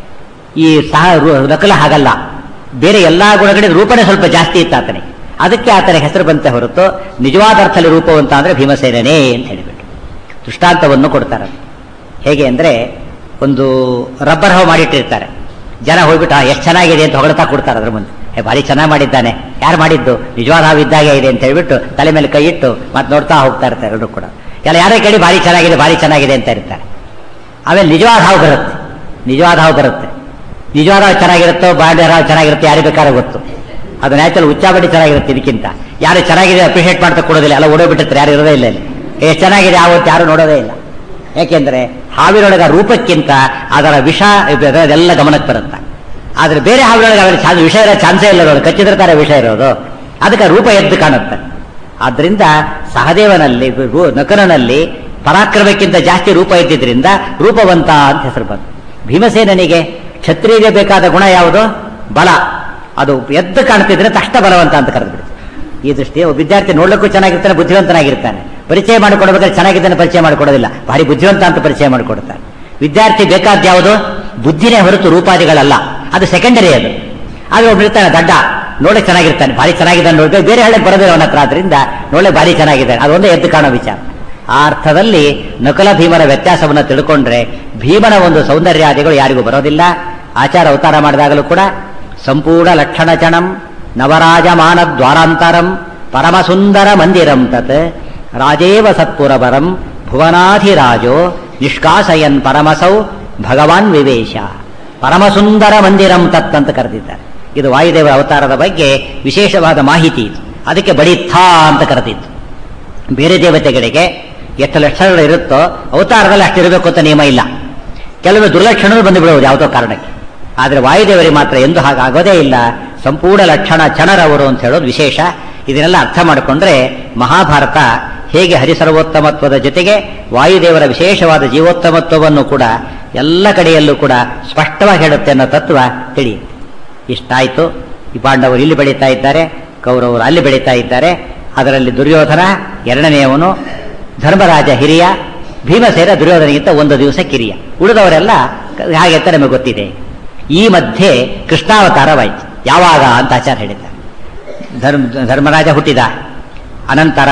ಈ ಸಹ ರು- ನಕಲ ಹಾಗಲ್ಲ ಬೇರೆ ಎಲ್ಲಾ ಗುಣಗಳಿಗೆ ರೂಪನೇ ಸ್ವಲ್ಪ ಜಾಸ್ತಿ ಇತ್ತು ಆತನಿಗೆ ಅದಕ್ಕೆ ಆತನಿಗೆ ಹೆಸರು ಬಂತೆ ಹೊರತು ನಿಜವಾದ ಅರ್ಥದಲ್ಲಿ ರೂಪವಂತ ಅಂದ್ರೆ ಭೀಮಸೇನನೇ ಅಂತ ಹೇಳಿಬಿಟ್ಟು ದೃಷ್ಟಾಂತವನ್ನು ಕೊಡ್ತಾರೆ ಹೇಗೆ ಅಂದ್ರೆ ಒಂದು ರಬ್ಬರ್ ಹವ ಮಾಡಿಟ್ಟಿರ್ತಾರೆ ಜನ ಹೋಗ್ಬಿಟ್ಟು ಎಷ್ಟು ಚೆನ್ನಾಗಿದೆ ಅಂತ ಹೊಗಳ್ತಾ ಕೊಡ್ತಾರೆ ಅದ್ರ ಮುಂದೆ ಏ ಭಾರಿ ಚೆನ್ನಾಗಿ ಮಾಡಿದ್ದಾನೆ ಯಾರು ಮಾಡಿದ್ದು ನಿಜವಾದ ಹಾವು ಇದ್ದಾಗೆ ಇದೆ ಅಂತ ಹೇಳ್ಬಿಟ್ಟು ತಲೆ ಮೇಲೆ ಕೈ ಇಟ್ಟು ಮತ್ತೆ ನೋಡ್ತಾ ಹೋಗ್ತಾ ಇರ್ತಾರೆ ಎಲ್ಲರೂ ಕೂಡ ಎಲ್ಲ ಯಾರೇ ಕೇಳಿ ಭಾರಿ ಚೆನ್ನಾಗಿದೆ ಭಾರಿ ಚೆನ್ನಾಗಿದೆ ಅಂತ ಇರ್ತಾರೆ ಆಮೇಲೆ ನಿಜವಾದ ಹಾವು ಬರುತ್ತೆ ನಿಜವಾದ ಹಾವು ಬರುತ್ತೆ ನಿಜವಾದ ಹಾವು ಚೆನ್ನಾಗಿರುತ್ತೋ ಬಾಂಡೆ ಹಾವು ಚೆನ್ನಾಗಿರುತ್ತೆ ಯಾರಿಗೆ ಬೇಕಾದ್ರೆ ಗೊತ್ತು ಅದು ನ್ಯಾಚುರಲ್ ಉಚ್ಚಾಬಡಿ ಚೆನ್ನಾಗಿರುತ್ತೆ ಇದಕ್ಕಿಂತ ಯಾರು ಚೆನ್ನಾಗಿದೆ ಅಪ್ರಿಷಿಯೇಟ್ ಮಾಡ್ತಾ ಕೊಡೋದಿಲ್ಲ ಎಲ್ಲ ಓಡೋಗ್ಬಿಟ್ಟಿರ್ತಾರೆ ಯಾರು ಇರೋದೇ ಇಲ್ಲ ಇಲ್ಲಿ ಎಷ್ಟು ಚೆನ್ನಾಗಿದೆ ಹಾವು ಅಂತ ಯಾರು ನೋಡೋದೇ ಇಲ್ಲ ಯಾಕೆಂದ್ರೆ ಹಾವಿನೊಳಗ ರೂಪಕ್ಕಿಂತ ಅದರ ವಿಷ ಅದೆಲ್ಲ ಗಮನಕ್ಕೆ ಬರುತ್ತೆ ಆದ್ರೆ ಬೇರೆ ಹಾವಿನೊಳಗೆ ಅವರ ಚಾನ್ಸ್ ವಿಷಯ ಇರೋ ಚಾನ್ಸೇ ಇಲ್ಲ ನೋಡಿ ಕಚ್ಚಿದ್ರೆ ತಾರೆ ವಿಷಯ ಇರೋದು ಅದಕ್ಕೆ ರೂಪ ಎದ್ದು ಕಾಣುತ್ತೆ ಆದ್ರಿಂದ ಸಹದೇವನಲ್ಲಿ ರೂ- ನಕಲನಲ್ಲಿ ಪರಾಕ್ರಮಕ್ಕಿಂತ ಜಾಸ್ತಿ ರೂಪ ಇದ್ದಿದ್ರಿಂದ ರೂಪವಂತ ಅಂತ ಹೆಸರು ಬಂತು ಭೀಮಸೇನನಿಗೆ ಕ್ಷತ್ರಿಯಗೆ ಬೇಕಾದ ಗುಣ ಯಾವುದು ಬಲ ಅದು ಎದ್ದು ಕಾಣ್ತಿದ್ರೆ ತಕ್ಷಣ ಬಲವಂತ ಅಂತ ಕರೆದ್ಬಿಡ್ತು ಈ ದೃಷ್ಟಿ ಒಬ್ಬ ವಿದ್ಯಾರ್ಥಿ ನೋಡ್ಲಿಕ್ಕೂ ಚೆನ್ನಾಗಿರ್ತಾನೆ ಬುದ್ಧಿವಂತನಾಗಿರ್ತಾನೆ ಪರಿಚಯ ಮಾಡಿಕೊಡ್ಬೇಕಾದ್ರೆ ಚೆನ್ನಾಗಿದ್ದಾನೆ ಪರಿಚಯ ಮಾಡಿಕೊಡೋದಿಲ್ಲ ಭಾರಿ ಬುದ್ಧಿವಂತ ಅಂತ ಪರಿಚಯ ಮಾಡಿಕೊಡ್ತಾನೆ ವಿದ್ಯಾರ್ಥಿ ಬೇಕಾದ ಯಾವುದು ಬುದ್ಧಿನೇ ಹೊರತು ರೂಪಾದಿಗಳಲ್ಲ ಅದು ಸೆಕೆಂಡರಿ ಅದು ಆದ್ರೆ ಒಬ್ಬ ಇರ್ತಾನೆ ದಡ್ಡ ನೋಡಕ್ ಚೆನ್ನಾಗಿರ್ತಾನೆ ಭಾರಿ ಚೆನ್ನಾಗಿದ್ದಾನೆ ನೋಡ್ಬೇಕು ಬೇರೆ ಹೇಳಕ್ ಬರೋದಿಲ್ಲ ಅವನ ಹತ್ರ ಆದ್ರಿಂದ ನೋಡಕ್ ಭಾರಿ ಚೆನ್ನಾಗಿದ್ದಾನೆ ಅದೊಂದೇ ಎದ್ದು ಕಾಣೋ ವಿಚಾರ ಆ ಅರ್ಥದಲ್ಲಿ ನಕಲ ಭೀಮನ ವ್ಯತ್ಯಾಸವನ್ನು ತಿಳ್ಕೊಂಡ್ರೆ ಭೀಮನ ಒಂದು ಸೌಂದರ್ಯಾದಿಗಳು ಯಾರಿಗೂ ಬರೋದಿಲ್ಲ ಆಚಾರ ಅವತಾರ ಮಾಡಿದಾಗಲೂ ಕೂಡ ಸಂಪೂರ್ಣ ಲಕ್ಷಣ ಚಣಂ ನವರಾಜಮಾನ ದ್ವಾರಾಂತರಂ ಪರಮ ಸುಂದರ ಮಂದಿರಂ ತತ್ ರಾಜೇವ ಸತ್ಪುರವರಂ ಭುವನಾಧಿರಾಜೋ ನಿಷ್ಕಾಸಯನ್ ಪರಮಸೌ ಭಗವಾನ್ ವಿವೇಶ ಪರಮಸುಂದರ ಮಂದಿರಂ ತತ್ ಅಂತ ಕರೆದಿದ್ದಾರೆ ಇದು ವಾಯುದೇವರ ಅವತಾರದ ಬಗ್ಗೆ ವಿಶೇಷವಾದ ಮಾಹಿತಿ ಇದು ಅದಕ್ಕೆ ಬಡಿತ್ಥ ಅಂತ ಕರೆದಿತ್ತು ಬೇರೆ ದೇವತೆಗಳಿಗೆ ಎಷ್ಟು ಲಕ್ಷಣಗಳು ಇರುತ್ತೋ ಅವತಾರದಲ್ಲಿ ಅಷ್ಟಿರಬೇಕು ಅಂತ ನಿಯಮ ಇಲ್ಲ ಕೆಲವು ದುರ್ಲಕ್ಷಣಗಳು ಬಂದು ಬಿಡುವುದು ಯಾವುದೋ ಕಾರಣಕ್ಕೆ ಆದರೆ ವಾಯುದೇವರಿಗೆ ಮಾತ್ರ ಎಂದು ಹಾಗಾಗೋದೇ ಇಲ್ಲ ಸಂಪೂರ್ಣ ಲಕ್ಷಣ ಚಣರವರು ಅಂತ ಹೇಳೋದು ವಿಶೇಷ ಇದನ್ನೆಲ್ಲ ಅರ್ಥ ಮಾಡಿಕೊಂಡ್ರೆ ಮಹಾಭಾರತ ಹೇಗೆ ಹರಿಸರ್ವೋತ್ತಮತ್ವದ ಜೊತೆಗೆ ವಾಯುದೇವರ ವಿಶೇಷವಾದ ಜೀವೋತ್ತಮತ್ವವನ್ನು ಕೂಡ ಎಲ್ಲ ಕಡೆಯಲ್ಲೂ ಕೂಡ ಸ್ಪಷ್ಟವಾಗಿ ಹೇಳುತ್ತೆ ಅನ್ನೋ ತತ್ವ ತಿಳಿಯುತ್ತೆ ಇಷ್ಟಾಯ್ತು ಈ ಪಾಂಡವರು ಇಲ್ಲಿ ಬೆಳೀತಾ ಇದ್ದಾರೆ ಕೌರವರು ಅಲ್ಲಿ ಬೆಳೀತಾ ಇದ್ದಾರೆ ಅದರಲ್ಲಿ ದುರ್ಯೋಧನ ಎರಡನೆಯವನು ಧರ್ಮರಾಜ ಹಿರಿಯ ಭೀಮಸೇನ ದುರ್ಯೋಧನಿಗಿಂತ ಒಂದು ದಿವಸ ಕಿರಿಯ ಉಳಿದವರೆಲ್ಲ ಹಾಗೆ ಅಂತ ನಮಗೆ ಗೊತ್ತಿದೆ ಈ ಮಧ್ಯೆ ಕೃಷ್ಣಾವತಾರವಾಯಿತು ಯಾವಾಗ ಅಂತ ಆಚಾರ ಹೇಳಿದ್ದಾರೆ ಧರ್ಮ ಧರ್ಮರಾಜ ಹುಟ್ಟಿದ ಅನಂತರ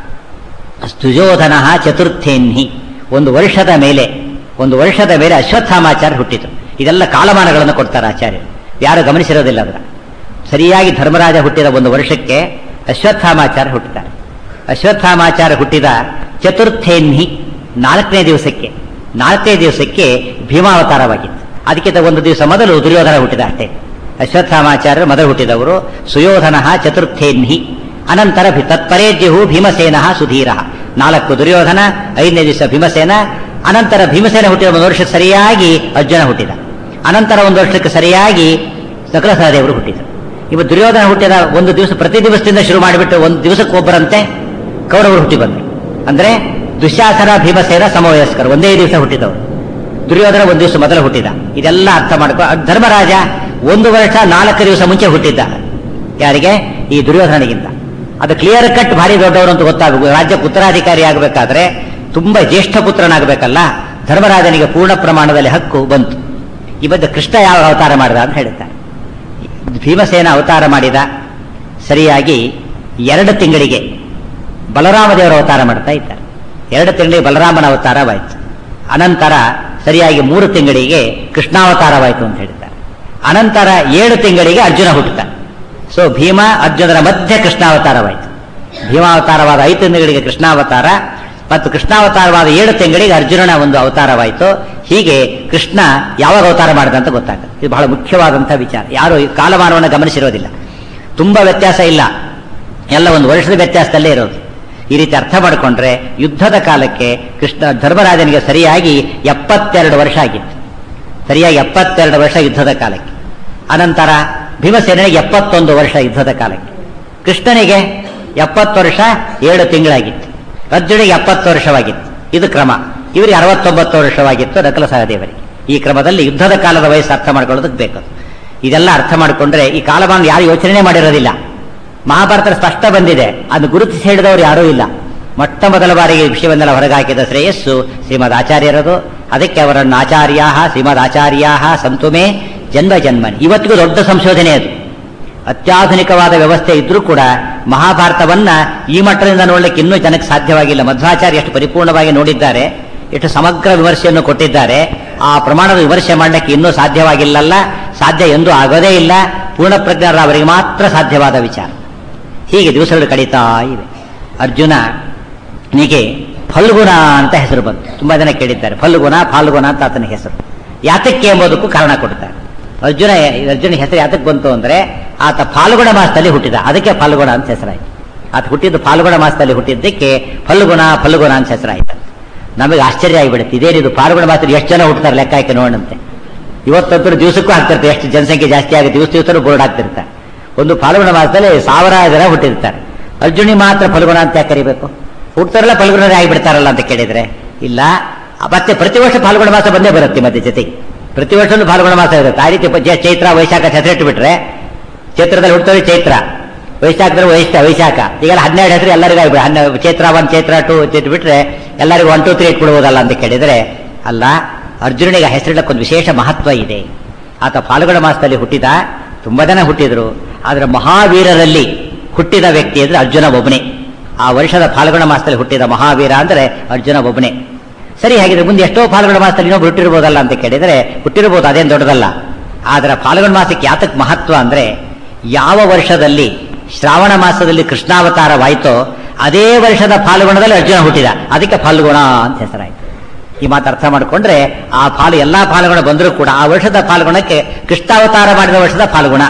ಸ್ತುಜೋಧನ ಚತುರ್ಥೇನ್ಹಿ ಒಂದು ವರ್ಷದ ಮೇಲೆ ಒಂದು ವರ್ಷದ ಮೇಲೆ ಅಶ್ವತ್ಥಾಮಾಚಾರ್ಯ ಹುಟ್ಟಿತು ಇದೆಲ್ಲ ಕಾಲಮಾನಗಳನ್ನು ಕೊಡ್ತಾರೆ ಆಚಾರ್ಯರು ಯಾರು ಗಮನಿಸಿರೋದಿಲ್ಲ ಅದರ ಸರಿಯಾಗಿ ಧರ್ಮರಾಜ ಹುಟ್ಟಿದ ಒಂದು ವರ್ಷಕ್ಕೆ ಅಶ್ವತ್ಥಾಮಾಚಾರ್ಯ ಹುಟ್ಟಿದ್ದಾರೆ ಅಶ್ವತ್ಥಾಮಾಚಾರ್ಯ ಹುಟ್ಟಿದ ಚತುರ್ಥೇನ್ಹಿ ನಾಲ್ಕನೇ ದಿವಸಕ್ಕೆ ನಾಲ್ಕನೇ ದಿವಸಕ್ಕೆ ಭೀಮಾವತಾರವಾಗಿತ್ತು ಅದಕ್ಕಿಂತ ಒಂದು ದಿವಸ ಮೊದಲು ದುರ್ಯೋಧನ ಹುಟ್ಟಿದ ಅಷ್ಟೇ ಅಶ್ವತ್ಥಾಮಾಚಾರ್ಯರು ಮೊದಲು ಹುಟ್ಟಿದವರು ಸುಯೋಧನ ಚತುರ್ಥೇನ್ಹಿ ಅನಂತರ ಭಿ- ತತ್ಪರೇಜ್ಯು ಭೀಮಸೇನ ಸುಧೀರ ನಾಲ್ಕು ದುರ್ಯೋಧನ ಐದನೇ ದಿವಸ ಭೀಮಸೇನ ಅನಂತರ ಭೀಮಸೇನ ಹುಟ್ಟಿದ ಒಂದು ವರ್ಷ ಸರಿಯಾಗಿ ಅರ್ಜುನ ಹುಟ್ಟಿದ ಅನಂತರ ಒಂದು ವರ್ಷಕ್ಕೆ ಸರಿಯಾಗಿ ಸಕಲ ಸಹದೇವರು ಹುಟ್ಟಿದರು ಇವ ದುರ್ಯೋಧನ ಹುಟ್ಟಿದ ಒಂದು ದಿವಸ ಪ್ರತಿ ದಿವಸದಿಂದ ಶುರು ಮಾಡಿಬಿಟ್ಟು ಒಂದು ದಿವಸಕ್ಕೆ ಒಬ್ಬರಂತೆ ಕೌರವರು ಹುಟ್ಟಿ ಬಂದರು ಅಂದ್ರೆ ದುಶ್ಯಾಸನ ಭೀಮಸೇನ ಸಮವಯಸ್ಕರು ಒಂದೇ ದಿವಸ ಹುಟ್ಟಿದವರು ದುರ್ಯೋಧನ ಒಂದು ದಿವಸ ಮೊದಲು ಹುಟ್ಟಿದ ಇದೆಲ್ಲ ಅರ್ಥ ಮಾಡ್ಕೊ ಧರ್ಮರಾಜ ಒಂದು ವರ್ಷ ನಾಲ್ಕು ದಿವಸ ಮುಂಚೆ ಹುಟ್ಟಿದ್ದ ಯಾರಿಗೆ ಈ ದುರ್ಯೋಧನಿಗಿಂತ ಅದು ಕ್ಲಿಯರ್ ಕಟ್ ಭಾರಿ ದೊಡ್ಡವರು ಅಂತ ಗೊತ್ತಾಗಬೇಕು ರಾಜ್ಯಕ್ಕೆ ಉತ್ತರಾಧಿಕಾರಿ ಆಗಬೇಕಾದ್ರೆ ತುಂಬಾ ಜ್ಯೇಷ್ಠ ಪುತ್ರನಾಗಬೇಕಲ್ಲ ಧರ್ಮರಾಜನಿಗೆ ಪೂರ್ಣ ಪ್ರಮಾಣದಲ್ಲಿ ಹಕ್ಕು ಬಂತು ಈ ಬಗ್ಗೆ ಕೃಷ್ಣ ಯಾವ ಅವತಾರ ಮಾಡಿದ ಅಂತ ಹೇಳ್ತಾರೆ ಭೀಮಸೇನ ಅವತಾರ ಮಾಡಿದ ಸರಿಯಾಗಿ ಎರಡು ತಿಂಗಳಿಗೆ ಬಲರಾಮ ದೇವರ ಅವತಾರ ಮಾಡ್ತಾ ಇದ್ದಾರೆ ಎರಡು ತಿಂಗಳಿಗೆ ಬಲರಾಮನ ಅವತಾರವಾಯಿತು ಅನಂತರ ಸರಿಯಾಗಿ ಮೂರು ತಿಂಗಳಿಗೆ ಕೃಷ್ಣಾವತಾರವಾಯಿತು ಅಂತ ಹೇಳ್ತಾರೆ ಅನಂತರ ಏಳು ತಿಂಗಳಿಗೆ ಅರ್ಜುನ ಹುಟ್ಟುತ್ತಾನೆ ಸೊ ಭೀಮ ಅರ್ಜುನರ ಮಧ್ಯೆ ಕೃಷ್ಣಾವತಾರವಾಯಿತು ಭೀಮಾವತಾರವಾದ ಐದು ತಿಂಗಳಿಗೆ ಕೃಷ್ಣಾವತಾರ ಮತ್ತು ಕೃಷ್ಣಾವತಾರವಾದ ಏಳು ತಿಂಗಳಿಗೆ ಅರ್ಜುನನ ಒಂದು ಅವತಾರವಾಯಿತು ಹೀಗೆ ಕೃಷ್ಣ ಯಾವಾಗ ಅವತಾರ ಮಾಡಿದ ಅಂತ ಗೊತ್ತಾಗುತ್ತೆ ಇದು ಬಹಳ ಮುಖ್ಯವಾದಂತಹ ವಿಚಾರ ಯಾರು ಈ ಕಾಲಮಾನವನ್ನು ಗಮನಿಸಿರೋದಿಲ್ಲ ತುಂಬಾ ವ್ಯತ್ಯಾಸ ಇಲ್ಲ ಎಲ್ಲ ಒಂದು ವರ್ಷದ ವ್ಯತ್ಯಾಸದಲ್ಲೇ ಇರೋದು ಈ ರೀತಿ ಅರ್ಥ ಮಾಡಿಕೊಂಡ್ರೆ ಯುದ್ಧದ ಕಾಲಕ್ಕೆ ಕೃಷ್ಣ ಧರ್ಮರಾಜನಿಗೆ ಸರಿಯಾಗಿ ಎಪ್ಪತ್ತೆರಡು ವರ್ಷ ಆಗಿತ್ತು ಸರಿಯಾಗಿ ಎಪ್ಪತ್ತೆರಡು ವರ್ಷ ಯುದ್ಧದ ಕಾಲಕ್ಕೆ ಅನಂತರ ಭೀಮಸೇನಿಗೆ ಎಪ್ಪತ್ತೊಂದು ವರ್ಷ ಯುದ್ಧದ ಕಾಲಕ್ಕೆ ಕೃಷ್ಣನಿಗೆ ಎಪ್ಪತ್ತು ವರ್ಷ ಏಳು ತಿಂಗಳಾಗಿತ್ತು ಅರ್ಜುನಿಗೆ ಎಪ್ಪತ್ತು ವರ್ಷವಾಗಿತ್ತು ಇದು ಕ್ರಮ ಇವರಿಗೆ ಅರವತ್ತೊಂಬತ್ತು ವರ್ಷವಾಗಿತ್ತು ನಕಲ ಸಹದೇವರಿಗೆ ಈ ಕ್ರಮದಲ್ಲಿ ಯುದ್ಧದ ಕಾಲದ ವಯಸ್ಸು ಅರ್ಥ ಮಾಡ್ಕೊಳ್ಳೋದಕ್ಕೆ ಬೇಕು ಇದೆಲ್ಲ ಅರ್ಥ ಮಾಡಿಕೊಂಡ್ರೆ ಈ ಕಾಲಮಾನ ಯಾರು ಯೋಚನೆ ಮಾಡಿರೋದಿಲ್ಲ ಮಹಾಭಾರತ ಸ್ಪಷ್ಟ ಬಂದಿದೆ ಅದು ಗುರುತಿಸಿ ಹೇಳಿದವರು ಯಾರೂ ಇಲ್ಲ ಮೊಟ್ಟ ಮೊದಲ ಬಾರಿಗೆ ಈ ವಿಷಯವನ್ನೆಲ್ಲ ಹೊರಗಾಕಿದ ಶ್ರೇಯಸ್ಸು ಶ್ರೀಮದ್ ಆಚಾರ್ಯರದು ಅದಕ್ಕೆ ಅವರನ್ನು ಆಚಾರ್ಯ ಶ್ರೀಮದ್ ಆಚಾರ್ಯ ಸಂತುಮೇ ಜನ್ಮ ಜನ್ಮನಿ ಇವತ್ತಿಗೂ ದೊಡ್ಡ ಸಂಶೋಧನೆ ಅದು ಅತ್ಯಾಧುನಿಕವಾದ ವ್ಯವಸ್ಥೆ ಇದ್ರೂ ಕೂಡ ಮಹಾಭಾರತವನ್ನ ಈ ಮಟ್ಟದಿಂದ ನೋಡ್ಲಿಕ್ಕೆ ಇನ್ನೂ ಜನಕ್ಕೆ ಸಾಧ್ಯವಾಗಿಲ್ಲ ಮಧ್ವಾಚಾರ್ಯ ಎಷ್ಟು ಪರಿಪೂರ್ಣವಾಗಿ ನೋಡಿದ್ದಾರೆ ಎಷ್ಟು ಸಮಗ್ರ ವಿಮರ್ಶೆಯನ್ನು ಕೊಟ್ಟಿದ್ದಾರೆ ಆ ಪ್ರಮಾಣದ ವಿಮರ್ಶೆ ಮಾಡಲಿಕ್ಕೆ ಇನ್ನೂ ಸಾಧ್ಯವಾಗಿಲ್ಲಲ್ಲ ಸಾಧ್ಯ ಎಂದೂ ಆಗೋದೇ ಇಲ್ಲ ಪೂರ್ಣ ಪ್ರಜ್ಞರ ಅವರಿಗೆ ಮಾತ್ರ ಸಾಧ್ಯವಾದ ವಿಚಾರ ಹೀಗೆ ದಿವಸಗಳು ಕಳೀತಾ ಇವೆ ಅರ್ಜುನ ನಿಗೆ ಫಲ್ಗುಣ ಅಂತ ಹೆಸರು ಬಂತು ತುಂಬಾ ಜನ ಕೇಳಿದ್ದಾರೆ ಫಲ್ಗುಣ ಫಾಲ್ಗುಣ ಅಂತ ಆತನ ಹೆಸರು ಯಾತಕ್ಕೆ ಎಂಬುದಕ್ಕೂ ಕಾರಣ ಕೊಡ್ತಾರೆ ಅರ್ಜುನ ಅರ್ಜುನ ಹೆಸರು ಯಾತಕ್ಕೆ ಬಂತು ಅಂದ್ರೆ ಆತ ಫಾಲ್ಗುಣ ಮಾಸದಲ್ಲಿ ಹುಟ್ಟಿದ ಅದಕ್ಕೆ ಫಲ್ಗುಣ ಅಂತ ಹೆಸರಾಯ್ತು ಆತ ಹುಟ್ಟಿದ್ದು ಫಾಲ್ಗುಣ ಮಾಸದಲ್ಲಿ ಹುಟ್ಟಿದ್ದಕ್ಕೆ ಫಲ್ಗುಣ ಫಲ್ಗುಣ ಅಂತ ಹೆಸರಾಯ್ತು ನಮಗೆ ಆಶ್ಚರ್ಯ ಆಗಿಬಿಡುತ್ತೆ ಇದೇನಿದು ಫಾಲ್ಗುಣ ಮಾಸದಲ್ಲಿ ಎಷ್ಟು ಜನ ಹುಟ್ಟುತ್ತಾರೆ ಲೆಕ್ಕ ಹಾಕಿ ನೋಡಂತೆ ಇವತ್ತಂತೂ ದಿವಸಕ್ಕೂ ಆಗ್ತಿರ್ತಾರೆ ಎಷ್ಟು ಜನಸಂಖ್ಯೆ ಜಾಸ್ತಿ ಆಗುತ್ತೆ ದಿವಸ ದಿವಸ ಬೋರ್ಡ್ ಆಗ್ತಿರ್ತಾರೆ ಒಂದು ಫಾಲ್ಗುಣ ಮಾಸದಲ್ಲಿ ಸಾವಿರಾರು ಜನ ಹುಟ್ಟಿರ್ತಾರೆ ಅರ್ಜುನಿ ಮಾತ್ರ ಫಲ್ಗುಣ ಅಂತ ಯಾಕೆ ಕರಿಬೇಕು ಹುಡ್ತಾರಲ್ಲ ಫಲ್ಗುಣರೇ ಆಗಿಬಿಡ್ತಾರಲ್ಲ ಅಂತ ಕೇಳಿದ್ರೆ ಇಲ್ಲ ಮತ್ತೆ ಪ್ರತಿ ವರ್ಷ ಫಾಲ್ಗುಣ ಮಾಸ ಬಂದೇ ಬರುತ್ತೆ ಮತ್ತೆ ಜೊತೆಗೆ ಪ್ರತಿ ವರ್ಷನೂ ಫಾಲ್ಗುಣ ಮಾಸ ಇರುತ್ತೆ ಆ ರೀತಿ ಜ- ಚೈತ್ರ ವೈಶಾಖ ಹೆಸರಿಟ್ಟು ಬಿಟ್ರೆ ಚೈತ್ರದಲ್ಲಿ ಹುಡ್ತಾರೆ ಚೈತ್ರ ವೈಶಾಖದಲ್ಲಿ ವೈಶ ವೈಶಾಖ ಈಗೆಲ್ಲ ಹನ್ನೆರಡು ಹೆಸರು ಎಲ್ಲರಿಗೂ ಆಗ್ಬಿಡ ಹನ್ನೆರಡು ಚೈತ್ರ ಒನ್ ಚೈತ್ರ ಟು ಇಟ್ಟು ಬಿಟ್ರೆ ಎಲ್ಲರಿಗೂ ಒನ್ ಟು ತ್ರೀ ಇಟ್ಬಿಡ್ಬೋದಲ್ಲ ಅಂತ ಕೇಳಿದ್ರೆ ಅಲ್ಲ ಅರ್ಜುನನಿಗೆ ಹೆಸರಿಡಕ್ಕೊಂದು ವಿಶೇಷ ಮಹತ್ವ ಇದೆ ಆತ ಫಾಲ್ಗುಣ ಮಾಸದಲ್ಲಿ ಹುಟ್ಟಿದ ತುಂಬಾ ಜನ ಹುಟ್ಟಿದ್ರು ಆದ್ರೆ ಮಹಾವೀರರಲ್ಲಿ ಹುಟ್ಟಿದ ವ್ಯಕ್ತಿ ಅಂದ್ರೆ ಅರ್ಜುನ ಒಬ್ಬನೇ ಆ ವರ್ಷದ ಫಾಲ್ಗುಣ ಮಾಸದಲ್ಲಿ ಹುಟ್ಟಿದ ಮಹಾವೀರ ಅಂದ್ರೆ ಅರ್ಜುನ ಒಬ್ಬನೇ ಸರಿ ಹಾಗಿದ್ರೆ ಮುಂದೆ ಎಷ್ಟೋ ಫಾಲ್ಗುಣ ಮಾಸದಲ್ಲಿ ಇನ್ನೊಬ್ರು ಹುಟ್ಟಿರ್ಬೋದಲ್ಲ ಅಂತ ಕೇಳಿದ್ರೆ ಹುಟ್ಟಿರ್ಬೋದು ಅದೇನು ದೊಡ್ಡದಲ್ಲ ಆದ್ರೆ ಫಾಲ್ಗುಣ ಮಾಸಕ್ಕೆ ಯಾತಕ್ ಮಹತ್ವ ಅಂದ್ರೆ ಯಾವ ವರ್ಷದಲ್ಲಿ ಶ್ರಾವಣ ಮಾಸದಲ್ಲಿ ಕೃಷ್ಣಾವತಾರವಾಯಿತೋ ಅದೇ ವರ್ಷದ ಫಾಲ್ಗುಣದಲ್ಲಿ ಅರ್ಜುನ ಹುಟ್ಟಿದ ಅದಕ್ಕೆ ಫಾಲ್ಗುಣ ಅಂತ ಹೆಸರಾಯಿತು ಈ ಮಾತು ಅರ್ಥ ಮಾಡಿಕೊಂಡ್ರೆ ಆ ಫಾಲು ಎಲ್ಲಾ ಫಾಲ್ಗುಣ ಬಂದರೂ ಕೂಡ ಆ ವರ್ಷದ ಫಾಲ್ಗುಣಕ್ಕೆ ಕೃಷ್ಣಾವತಾರ ಮಾಡಿದ ವರ್ಷದ ಫಾಲ್ಗುಣ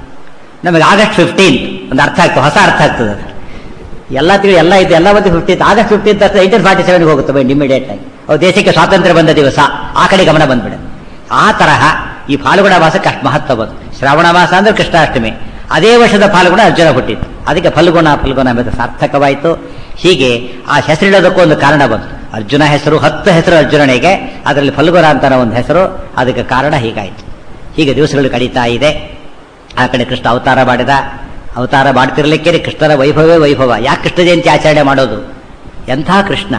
ನಮಗೆ ಆಗಸ್ಟ್ ಫಿಫ್ಟೀನ್ ಒಂದು ಅರ್ಥ ಆಗ್ತದೆ ಹೊಸ ಅರ್ಥ ಆಗ್ತದೆ ಅದು. ಎಲ್ಲ ತಿಳಿ ಎಲ್ಲ ಇದು ಎಲ್ಲ ಒಂದು ಫಿಫ್ಟೀನ್ ಆಗಸ್ಟ್ ಫಿಫ್ಟೀನ್ ತಕ್ಷಣ ಏಯ್ಟೀನ್ ಫಾರ್ಟಿ ಸೆವೆನ್ಗೆ ಹೋಗುತ್ತೆ ಬೈಂಡ್ ಇಮಿಡಿಯೇಟ್ ಆಗಿ ಅವು ದೇಶಕ್ಕೆ ಸ್ವಾತಂತ್ರ್ಯ ಬಂದ ದಿವಸ ಆ ಕಡೆ ಗಮನ ಬಂದ್ಬಿಡ ಆ ತರಹ ಈ ಫಾಲ್ಗುಣ ಮಾಸಕ್ಕೆ ಅಷ್ಟು ಮಹತ್ವ ಬಂತು ಶ್ರಾವಣ ಮಾಸ ಅಂದ್ರೆ ಕೃಷ್ಣಾಷ್ಟಮಿ ಅದೇ ವರ್ಷದ ಫಾಲ್ಗುಣ ಅರ್ಜುನ ಹುಟ್ಟಿತ್ತು ಅದಕ್ಕೆ ಫಲ್ಗುಣ ಫಲ್ಗುಣ ಎಂಬುದು ಸಾರ್ಥಕವಾಯಿತು ಹೀಗೆ ಆ ಹೆಸರಿಡೋದಕ್ಕೂ ಒಂದು ಕಾರಣ ಬಂತು ಅರ್ಜುನ ಹೆಸರು ಹತ್ತು ಹೆಸರು ಅರ್ಜುನನಿಗೆ ಅದರಲ್ಲಿ ಫಲ್ಗುಣ ಅಂತ ಒಂದು ಹೆಸರು ಅದಕ್ಕೆ ಕಾರಣ ಹೀಗಾಯಿತು ಹೀಗೆ ದಿವಸಗಳು ಕಳೀತಾ ಇದೆ ಆ ಕಡೆ ಕೃಷ್ಣ ಅವತಾರ ಮಾಡಿದ ಅವತಾರ ಮಾಡ್ತಿರ್ಲಿಕ್ಕೆ ಕೃಷ್ಣನ ವೈಭವೇ ವೈಭವ ಯಾಕೆ ಕೃಷ್ಣ ಜಯಂತಿ ಆಚರಣೆ ಮಾಡೋದು ಎಂಥ ಕೃಷ್ಣ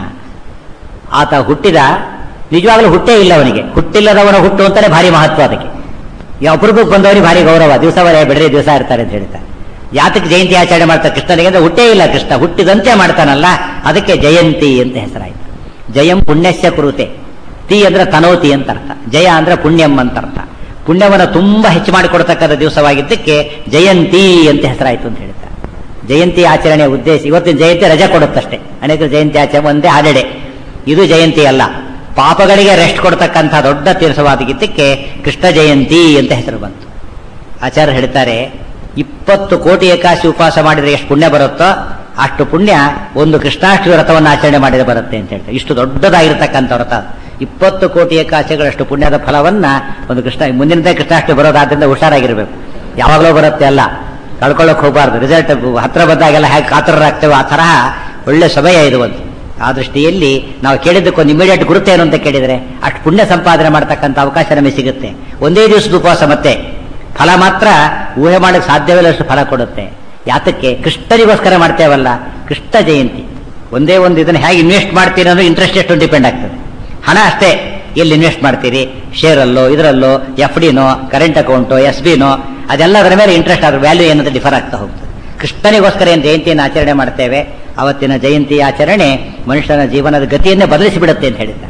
ಆತ ಹುಟ್ಟಿದ ನಿಜವಾಗ್ಲೂ ಹುಟ್ಟೇ ಇಲ್ಲ ಅವನಿಗೆ ಹುಟ್ಟಿಲ್ಲದವನ ಹುಟ್ಟು ಅಂತಾನೆ ಭಾರಿ ಮಹತ್ವ ಅದಕ್ಕೆ ಈ ಅಪರೂಪಕ್ಕೆ ಬಂದವನಿಗೆ ಭಾರಿ ಗೌರವ ದಿವಸ ಬರೇ ಬಿಡ್ರಿ ದಿವಸ ಇರ್ತಾರೆ ಅಂತ ಹೇಳ್ತಾರೆ ಯಾತಕ್ಕೆ ಜಯಂತಿ ಆಚರಣೆ ಮಾಡ್ತಾರೆ ಕೃಷ್ಣನಿಗೆ ಅಂದ್ರೆ ಹುಟ್ಟೇ ಇಲ್ಲ ಕೃಷ್ಣ ಹುಟ್ಟಿದಂತೆ ಮಾಡ್ತಾನಲ್ಲ ಅದಕ್ಕೆ ಜಯಂತಿ ಅಂತ ಹೆಸರಾಯ್ತು ಜಯಂ ಪುಣ್ಯಸ್ಯ ಕುರುತೆ ತಿ ಅಂದ್ರೆ ತನೋತಿ ಅಂತ ಅರ್ಥ ಜಯ ಅಂದ್ರೆ ಪುಣ್ಯಂ ಅಂತ ಅರ್ಥ ಪುಣ್ಯವನ್ನು ತುಂಬಾ ಹೆಚ್ಚು ಮಾಡಿಕೊಡ್ತಕ್ಕಂಥ ದಿವಸವಾಗಿದ್ದಕ್ಕೆ ಜಯಂತಿ ಅಂತ ಹೆಸರಾಯ್ತು ಅಂತ ಹೇಳ್ತಾರೆ ಜಯಂತಿ ಆಚರಣೆಯ ಉದ್ದೇಶ ಇವತ್ತಿನ ಜಯಂತಿ ರಜೆ ಕೊಡುತ್ತಷ್ಟೇ ಅನೇಕ ಜಯಂತಿ ಆಚರಣೆ ಒಂದೇ ಹಾಡೆಡೆ ಇದು ಜಯಂತಿ ಅಲ್ಲ ಪಾಪಗಳಿಗೆ ರೆಸ್ಟ್ ಕೊಡ್ತಕ್ಕಂಥ ದೊಡ್ಡ ತೀರ್ಸವಾದಗಿದ್ದಕ್ಕೆ ಕೃಷ್ಣ ಜಯಂತಿ ಅಂತ ಹೆಸರು ಬಂತು ಆಚಾರ್ಯ ಹೇಳ್ತಾರೆ ಇಪ್ಪತ್ತು ಕೋಟಿ ಏಕಾಶಿ ಉಪವಾಸ ಮಾಡಿದ್ರೆ ಎಷ್ಟು ಪುಣ್ಯ ಬರುತ್ತೋ ಅಷ್ಟು ಪುಣ್ಯ ಒಂದು ಕೃಷ್ಣಾಷ್ಟಮಿ ವ್ರತವನ್ನು ಆಚರಣೆ ಮಾಡಿದ್ರೆ ಬರುತ್ತೆ ಅಂತ ಹೇಳ್ತಾರೆ ಇಷ್ಟು ದೊಡ್ಡದಾಗಿರ್ತಕ್ಕಂಥ ವ್ರತ ಅದು. ಇಪ್ಪತ್ತು ಕೋಟಿ ಏಕಾಶಿಗಳಷ್ಟು ಪುಣ್ಯದ ಫಲವನ್ನ ಒಂದು ಕೃಷ್ಣ ಮುಂದಿನದೇ ಕೃಷ್ಣಾಷ್ಟಮಿ ಬರೋದಾದ್ರಿಂದ ಹುಷಾರಾಗಿರ್ಬೇಕು ಯಾವಾಗಲೂ ಬರುತ್ತೆ ಅಲ್ಲ ಕಳ್ಕೊಳ್ಳೋಕೆ ಹೋಗಬಾರ್ದು ರಿಸಲ್ಟ್ ಹತ್ರ ಬಂದಾಗೆಲ್ಲ ಹೇಗೆ ಕಾತರರಾಗ್ತೇವೆ ಆ ತರಹ ಒಳ್ಳೆ ಸಮಯ ಇದು ಒಂದು ಆ ದೃಷ್ಟಿಯಲ್ಲಿ ನಾವು ಕೇಳಿದ್ದಕ್ಕೊಂದು ಇಮಿಡಿಯೇಟ್ ಗುರುತೇನು ಅಂತ ಕೇಳಿದ್ರೆ ಅಷ್ಟು ಪುಣ್ಯ ಸಂಪಾದನೆ ಮಾಡ್ತಕ್ಕಂಥ ಅವಕಾಶ ನಮಗೆ ಸಿಗುತ್ತೆ ಒಂದೇ ದಿವಸದ ಉಪವಾಸ ಮತ್ತೆ ಫಲ ಮಾತ್ರ ಊಹೆ ಮಾಡಕ್ಕೆ ಸಾಧ್ಯವಿಲ್ಲಷ್ಟು ಫಲ ಕೊಡುತ್ತೆ ಯಾತಕ್ಕೆ ಕೃಷ್ಣನಿಗೋಸ್ಕರ ಮಾಡ್ತೇವಲ್ಲ ಕೃಷ್ಣ ಜಯಂತಿ ಒಂದೇ ಒಂದು ಇದನ್ನ ಹೇಗೆ ಇನ್ವೆಸ್ಟ್ ಮಾಡ್ತೀರಿ ಅನ್ನೋದು ಇಂಟ್ರೆಸ್ಟ್ ಎಷ್ಟು ಡಿಪೆಂಡ್ ಆಗ್ತದೆ ಹಣ ಅಷ್ಟೇ ಎಲ್ಲಿ ಇನ್ವೆಸ್ಟ್ ಮಾಡ್ತೀರಿ ಶೇರಲ್ಲೋ ಇದರಲ್ಲೋ ಎಫ್ ಡಿನೋ ಕರೆಂಟ್ ಅಕೌಂಟೋ ಎಸ್ ಬಿನೋ ಅದೆಲ್ಲದರ ಮೇಲೆ ಇಂಟ್ರೆಸ್ಟ್ ಅದ್ರ ವ್ಯಾಲ್ಯೂ ಏನಂತ ಡಿಫರ್ ಆಗ್ತಾ ಹೋಗ್ತದೆ ಕೃಷ್ಣನಿಗೋಸ್ಕರ ಏನು ಜಯಂತಿಯನ್ನು ಆಚರಣೆ ಮಾಡ್ತೇವೆ ಅವತ್ತಿನ ಜಯಂತಿ ಆಚರಣೆ ಮನುಷ್ಯನ ಜೀವನದ ಗತಿಯನ್ನೇ ಬದಲಿಸಿಬಿಡುತ್ತೆ ಅಂತ ಹೇಳಿದ್ದಾರೆ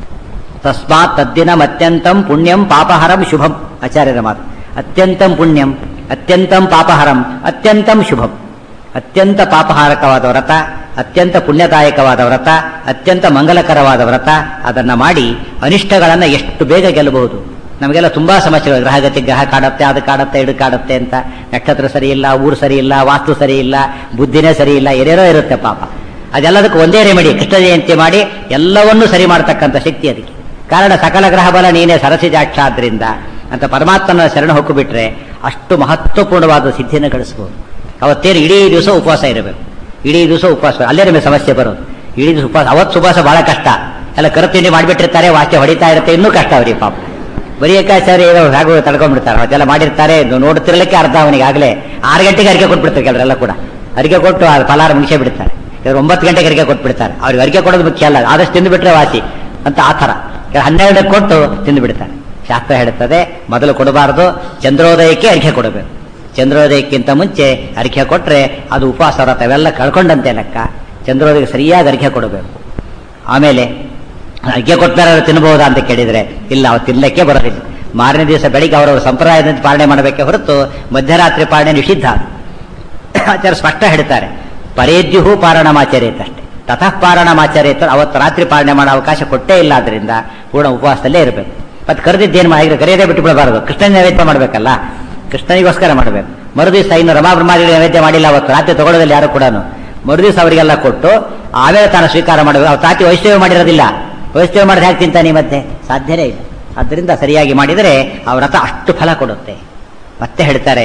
ತಸ್ಮಾತ್ ತದ್ದಿನಂ ಅತ್ಯಂತಂ ಪುಣ್ಯಂ ಪಾಪಹರಂ ಶುಭಂ ಆಚಾರ್ಯರ ಮಾತು ಅತ್ಯಂತಂ ಪುಣ್ಯಂ ಅತ್ಯಂತಂ ಪಾಪಹರಂ ಅತ್ಯಂತಂ ಶುಭಂ ಅತ್ಯಂತ ಪಾಪಹಾರಕವಾದ ವ್ರತ ಅತ್ಯಂತ ಪುಣ್ಯದಾಯಕವಾದ ವ್ರತ ಅತ್ಯಂತ ಮಂಗಲಕರವಾದ ವ್ರತ ಅದನ್ನ ಮಾಡಿ ಅನಿಷ್ಟಗಳನ್ನ ಎಷ್ಟು ಬೇಗ ಗೆಲ್ಲಬಹುದು ನಮಗೆಲ್ಲ ತುಂಬಾ ಸಮಸ್ಯೆಗಳು ಗ್ರಹಗತಿ ಗ್ರಹ ಕಾಡುತ್ತೆ ಅದು ಕಾಡುತ್ತೆ ಇದು ಕಾಡುತ್ತೆ ಅಂತ ನಕ್ಷತ್ರ ಸರಿ ಇಲ್ಲ ಊರು ಸರಿ ಇಲ್ಲ ವಾಸ್ತು ಸರಿ ಇಲ್ಲ ಬುದ್ಧಿನೇ ಸರಿ ಇಲ್ಲ ಏನೇನೋ ಇರುತ್ತೆ ಪಾಪ ಅದೆಲ್ಲದಕ್ಕೂ ಒಂದೇ ರೆಮಿಡಿ ಕೃಷ್ಣ ಜಯಂತಿ ಮಾಡಿ ಎಲ್ಲವನ್ನೂ ಸರಿ ಮಾಡತಕ್ಕಂಥ ಶಕ್ತಿ ಅದಕ್ಕೆ ಕಾರಣ ಸಕಲ ಗ್ರಹ ಬಲ ನೀನೇ ಸರಸಿಜಾಕ್ಷ ಆದ್ರಿಂದ ಅಂತ ಪರಮಾತ್ಮನ ಶರಣ ಹೊಕ್ಕು ಬಿಟ್ರೆ ಅಷ್ಟು ಮಹತ್ವಪೂರ್ಣವಾದ ಸಿದ್ಧಿಯನ್ನು ಗಳಿಸಬಹುದು ಅವತ್ತೇನು ಇಡೀ ದಿವಸ ಉಪವಾಸ ಇರಬೇಕು ಇಡೀ ದಿವಸ ಉಪವಾಸ ಅಲ್ಲೇ ನಿಮಗೆ ಸಮಸ್ಯೆ ಬರೋದು ಇಡೀ ದಿವಸ ಉಪವಾಸ ಅವತ್ತು ಉಪವಾಸ ಬಹಳ ಕಷ್ಟ ಎಲ್ಲ ಕರುತಿಂಡಿ ಮಾಡಿಬಿಟ್ಟಿರ್ತಾರೆ ವಾಕ್ಯ ಹೊಡಿತಾ ಇರುತ್ತೆ ಇನ್ನೂ ಕಷ್ಟ ಅವ್ರಿಗೆ ಪಾಪ ಬರೀ ಏಕಾಚಾರಿ ಏನೋ ಹೇಗೋ ತಡ್ಕೊಂಡ್ಬಿಡ್ತಾರೆ ಅದೆಲ್ಲ ಮಾಡಿರ್ತಾರೆ ಇದು ನೋಡ್ತಿರ್ಲಿಕ್ಕೆ ಅರ್ಧ ಅವನಿಗೆ ಆಗಲೇ ಆರು ಗಂಟೆಗೆ ಅರಿಕೆ ಕೊಟ್ಬಿಡ್ತಾರೆ ಕೆಲವರೆಲ್ಲ ಕೂಡ ಅರಿಕೆ ಕೊಟ್ಟು ಆ ಫಲಾರ ಮುಗಿಸೇ ಬಿಡ್ತಾರೆ ಇವ್ರು ಒಂಬತ್ತು ಗಂಟೆಗೆ ಅರಿಕೆ ಕೊಟ್ಬಿಡ್ತಾರೆ ಅವ್ರಿಗೆ ಅರಿಕೆ ಕೊಡೋದು ಮುಖ್ಯ ಅಲ್ಲ ಆದಷ್ಟು ತಿಂದು ಬಿಟ್ರೆ ವಾಸಿ ಅಂತ ಆ ಥರ ಇವ್ರು ಹನ್ನೆರಡಕ್ಕೆ ಕೊಟ್ಟು ತಿಂದು ಬಿಡ್ತಾರೆ ಶಾಸ್ತ್ರ ಹೇಳುತ್ತದೆ ಮೊದಲು ಕೊಡಬಾರದು ಚಂದ್ರೋದಯಕ್ಕೆ ಅರಿಕೆ ಕೊಡಬೇಕು ಚಂದ್ರೋದಯಕ್ಕಿಂತ ಮುಂಚೆ ಅರಿಕೆ ಕೊಟ್ರೆ ಅದು ಉಪವಾಸ ವ್ರತ ಅವೆಲ್ಲ ಕಳ್ಕೊಂಡಂತೆ ಲೆಕ್ಕ ಚಂದ್ರೋದಯಕ್ಕೆ ಸರಿಯಾಗಿ ಅರಿಕೆ ಕೊಡಬೇಕು ಆಮೇಲೆ ಅರ್ಘ್ಯ ಕೊಟ್ಟಾರ ತಿನ್ನಬಹುದಾ ಅಂತ ಕೇಳಿದ್ರೆ ಇಲ್ಲ ಅವ್ರು ತಿನ್ನಲಿಕ್ಕೆ ಬರೋದಿಲ್ಲ ಮಾರನೇ ದಿವಸ ಬೆಳಿಗ್ಗೆ ಅವರವರ ಸಂಪ್ರದಾಯದಂತೆ ಪಾಲನೆ ಮಾಡಬೇಕೆ ಹೊರತು ಮಧ್ಯರಾತ್ರಿ ಪಾಲನೆ ನಿಷಿದ್ಧ ಆಚಾರ್ಯ ಸ್ಪಷ್ಟ ಹೇಳ್ತಾರೆ ಪರೇದ್ಯುಹು ಪಾರಣಮಾಚರೇತ ಅಷ್ಟೇ ತತಃ ಪಾರಣಮಾಚರೇತ ಅವತ್ತು ರಾತ್ರಿ ಪಾಲನೆ ಮಾಡೋ ಅವಕಾಶ ಕೊಟ್ಟೇ ಇಲ್ಲ ಆದ್ರಿಂದ ಪೂರ್ಣ ಉಪವಾಸದಲ್ಲೇ ಇರಬೇಕು ಮತ್ತೆ ಕರೆದಿದ್ದೇನು ಮಾಡಿದ್ರೆ ಕರೆಯದೇ ಬಿಟ್ಟು ಬಿಡಬಾರದು ಕೃಷ್ಣನ ನೈವೇದ್ಯ ಮಾಡಬೇಕಲ್ಲ ಕೃಷ್ಣನಿಗೋಸ್ಕರ ಮಾಡಬೇಕು ಮರುದಿವಸ ಇನ್ನು ರಮಾ ಬ್ರಹ್ಮಾದಿ ನೈವೇದ್ಯ ಮಾಡಿಲ್ಲ ಅವತ್ತು ರಾತ್ರಿ ತಗೊಳ್ಳೋದಿಲ್ಲ ಯಾರು ಕೂಡ ಮರುದಿವಸ ಅವರಿಗೆಲ್ಲ ಕೊಟ್ಟು ಆಮೇಲೆ ತಾನು ಸ್ವೀಕಾರ ಮಾಡಬೇಕು ಅವ್ರು ತಾತಿ ವೈಷ್ಣವ ಮಾಡಿರೋದಿಲ್ಲ ವೈಷ್ಣವ ಮಾಡಿದ್ರೆ ಹೇಗೆ ತಿಂತಾನೆ ಮತ್ತೆ ಸಾಧ್ಯನೇ ಇಲ್ಲ ಆದ್ದರಿಂದ ಸರಿಯಾಗಿ ಮಾಡಿದರೆ ಆ ವ್ರತ ಅಷ್ಟು ಫಲ ಕೊಡುತ್ತೆ ಮತ್ತೆ ಹೇಳ್ತಾರೆ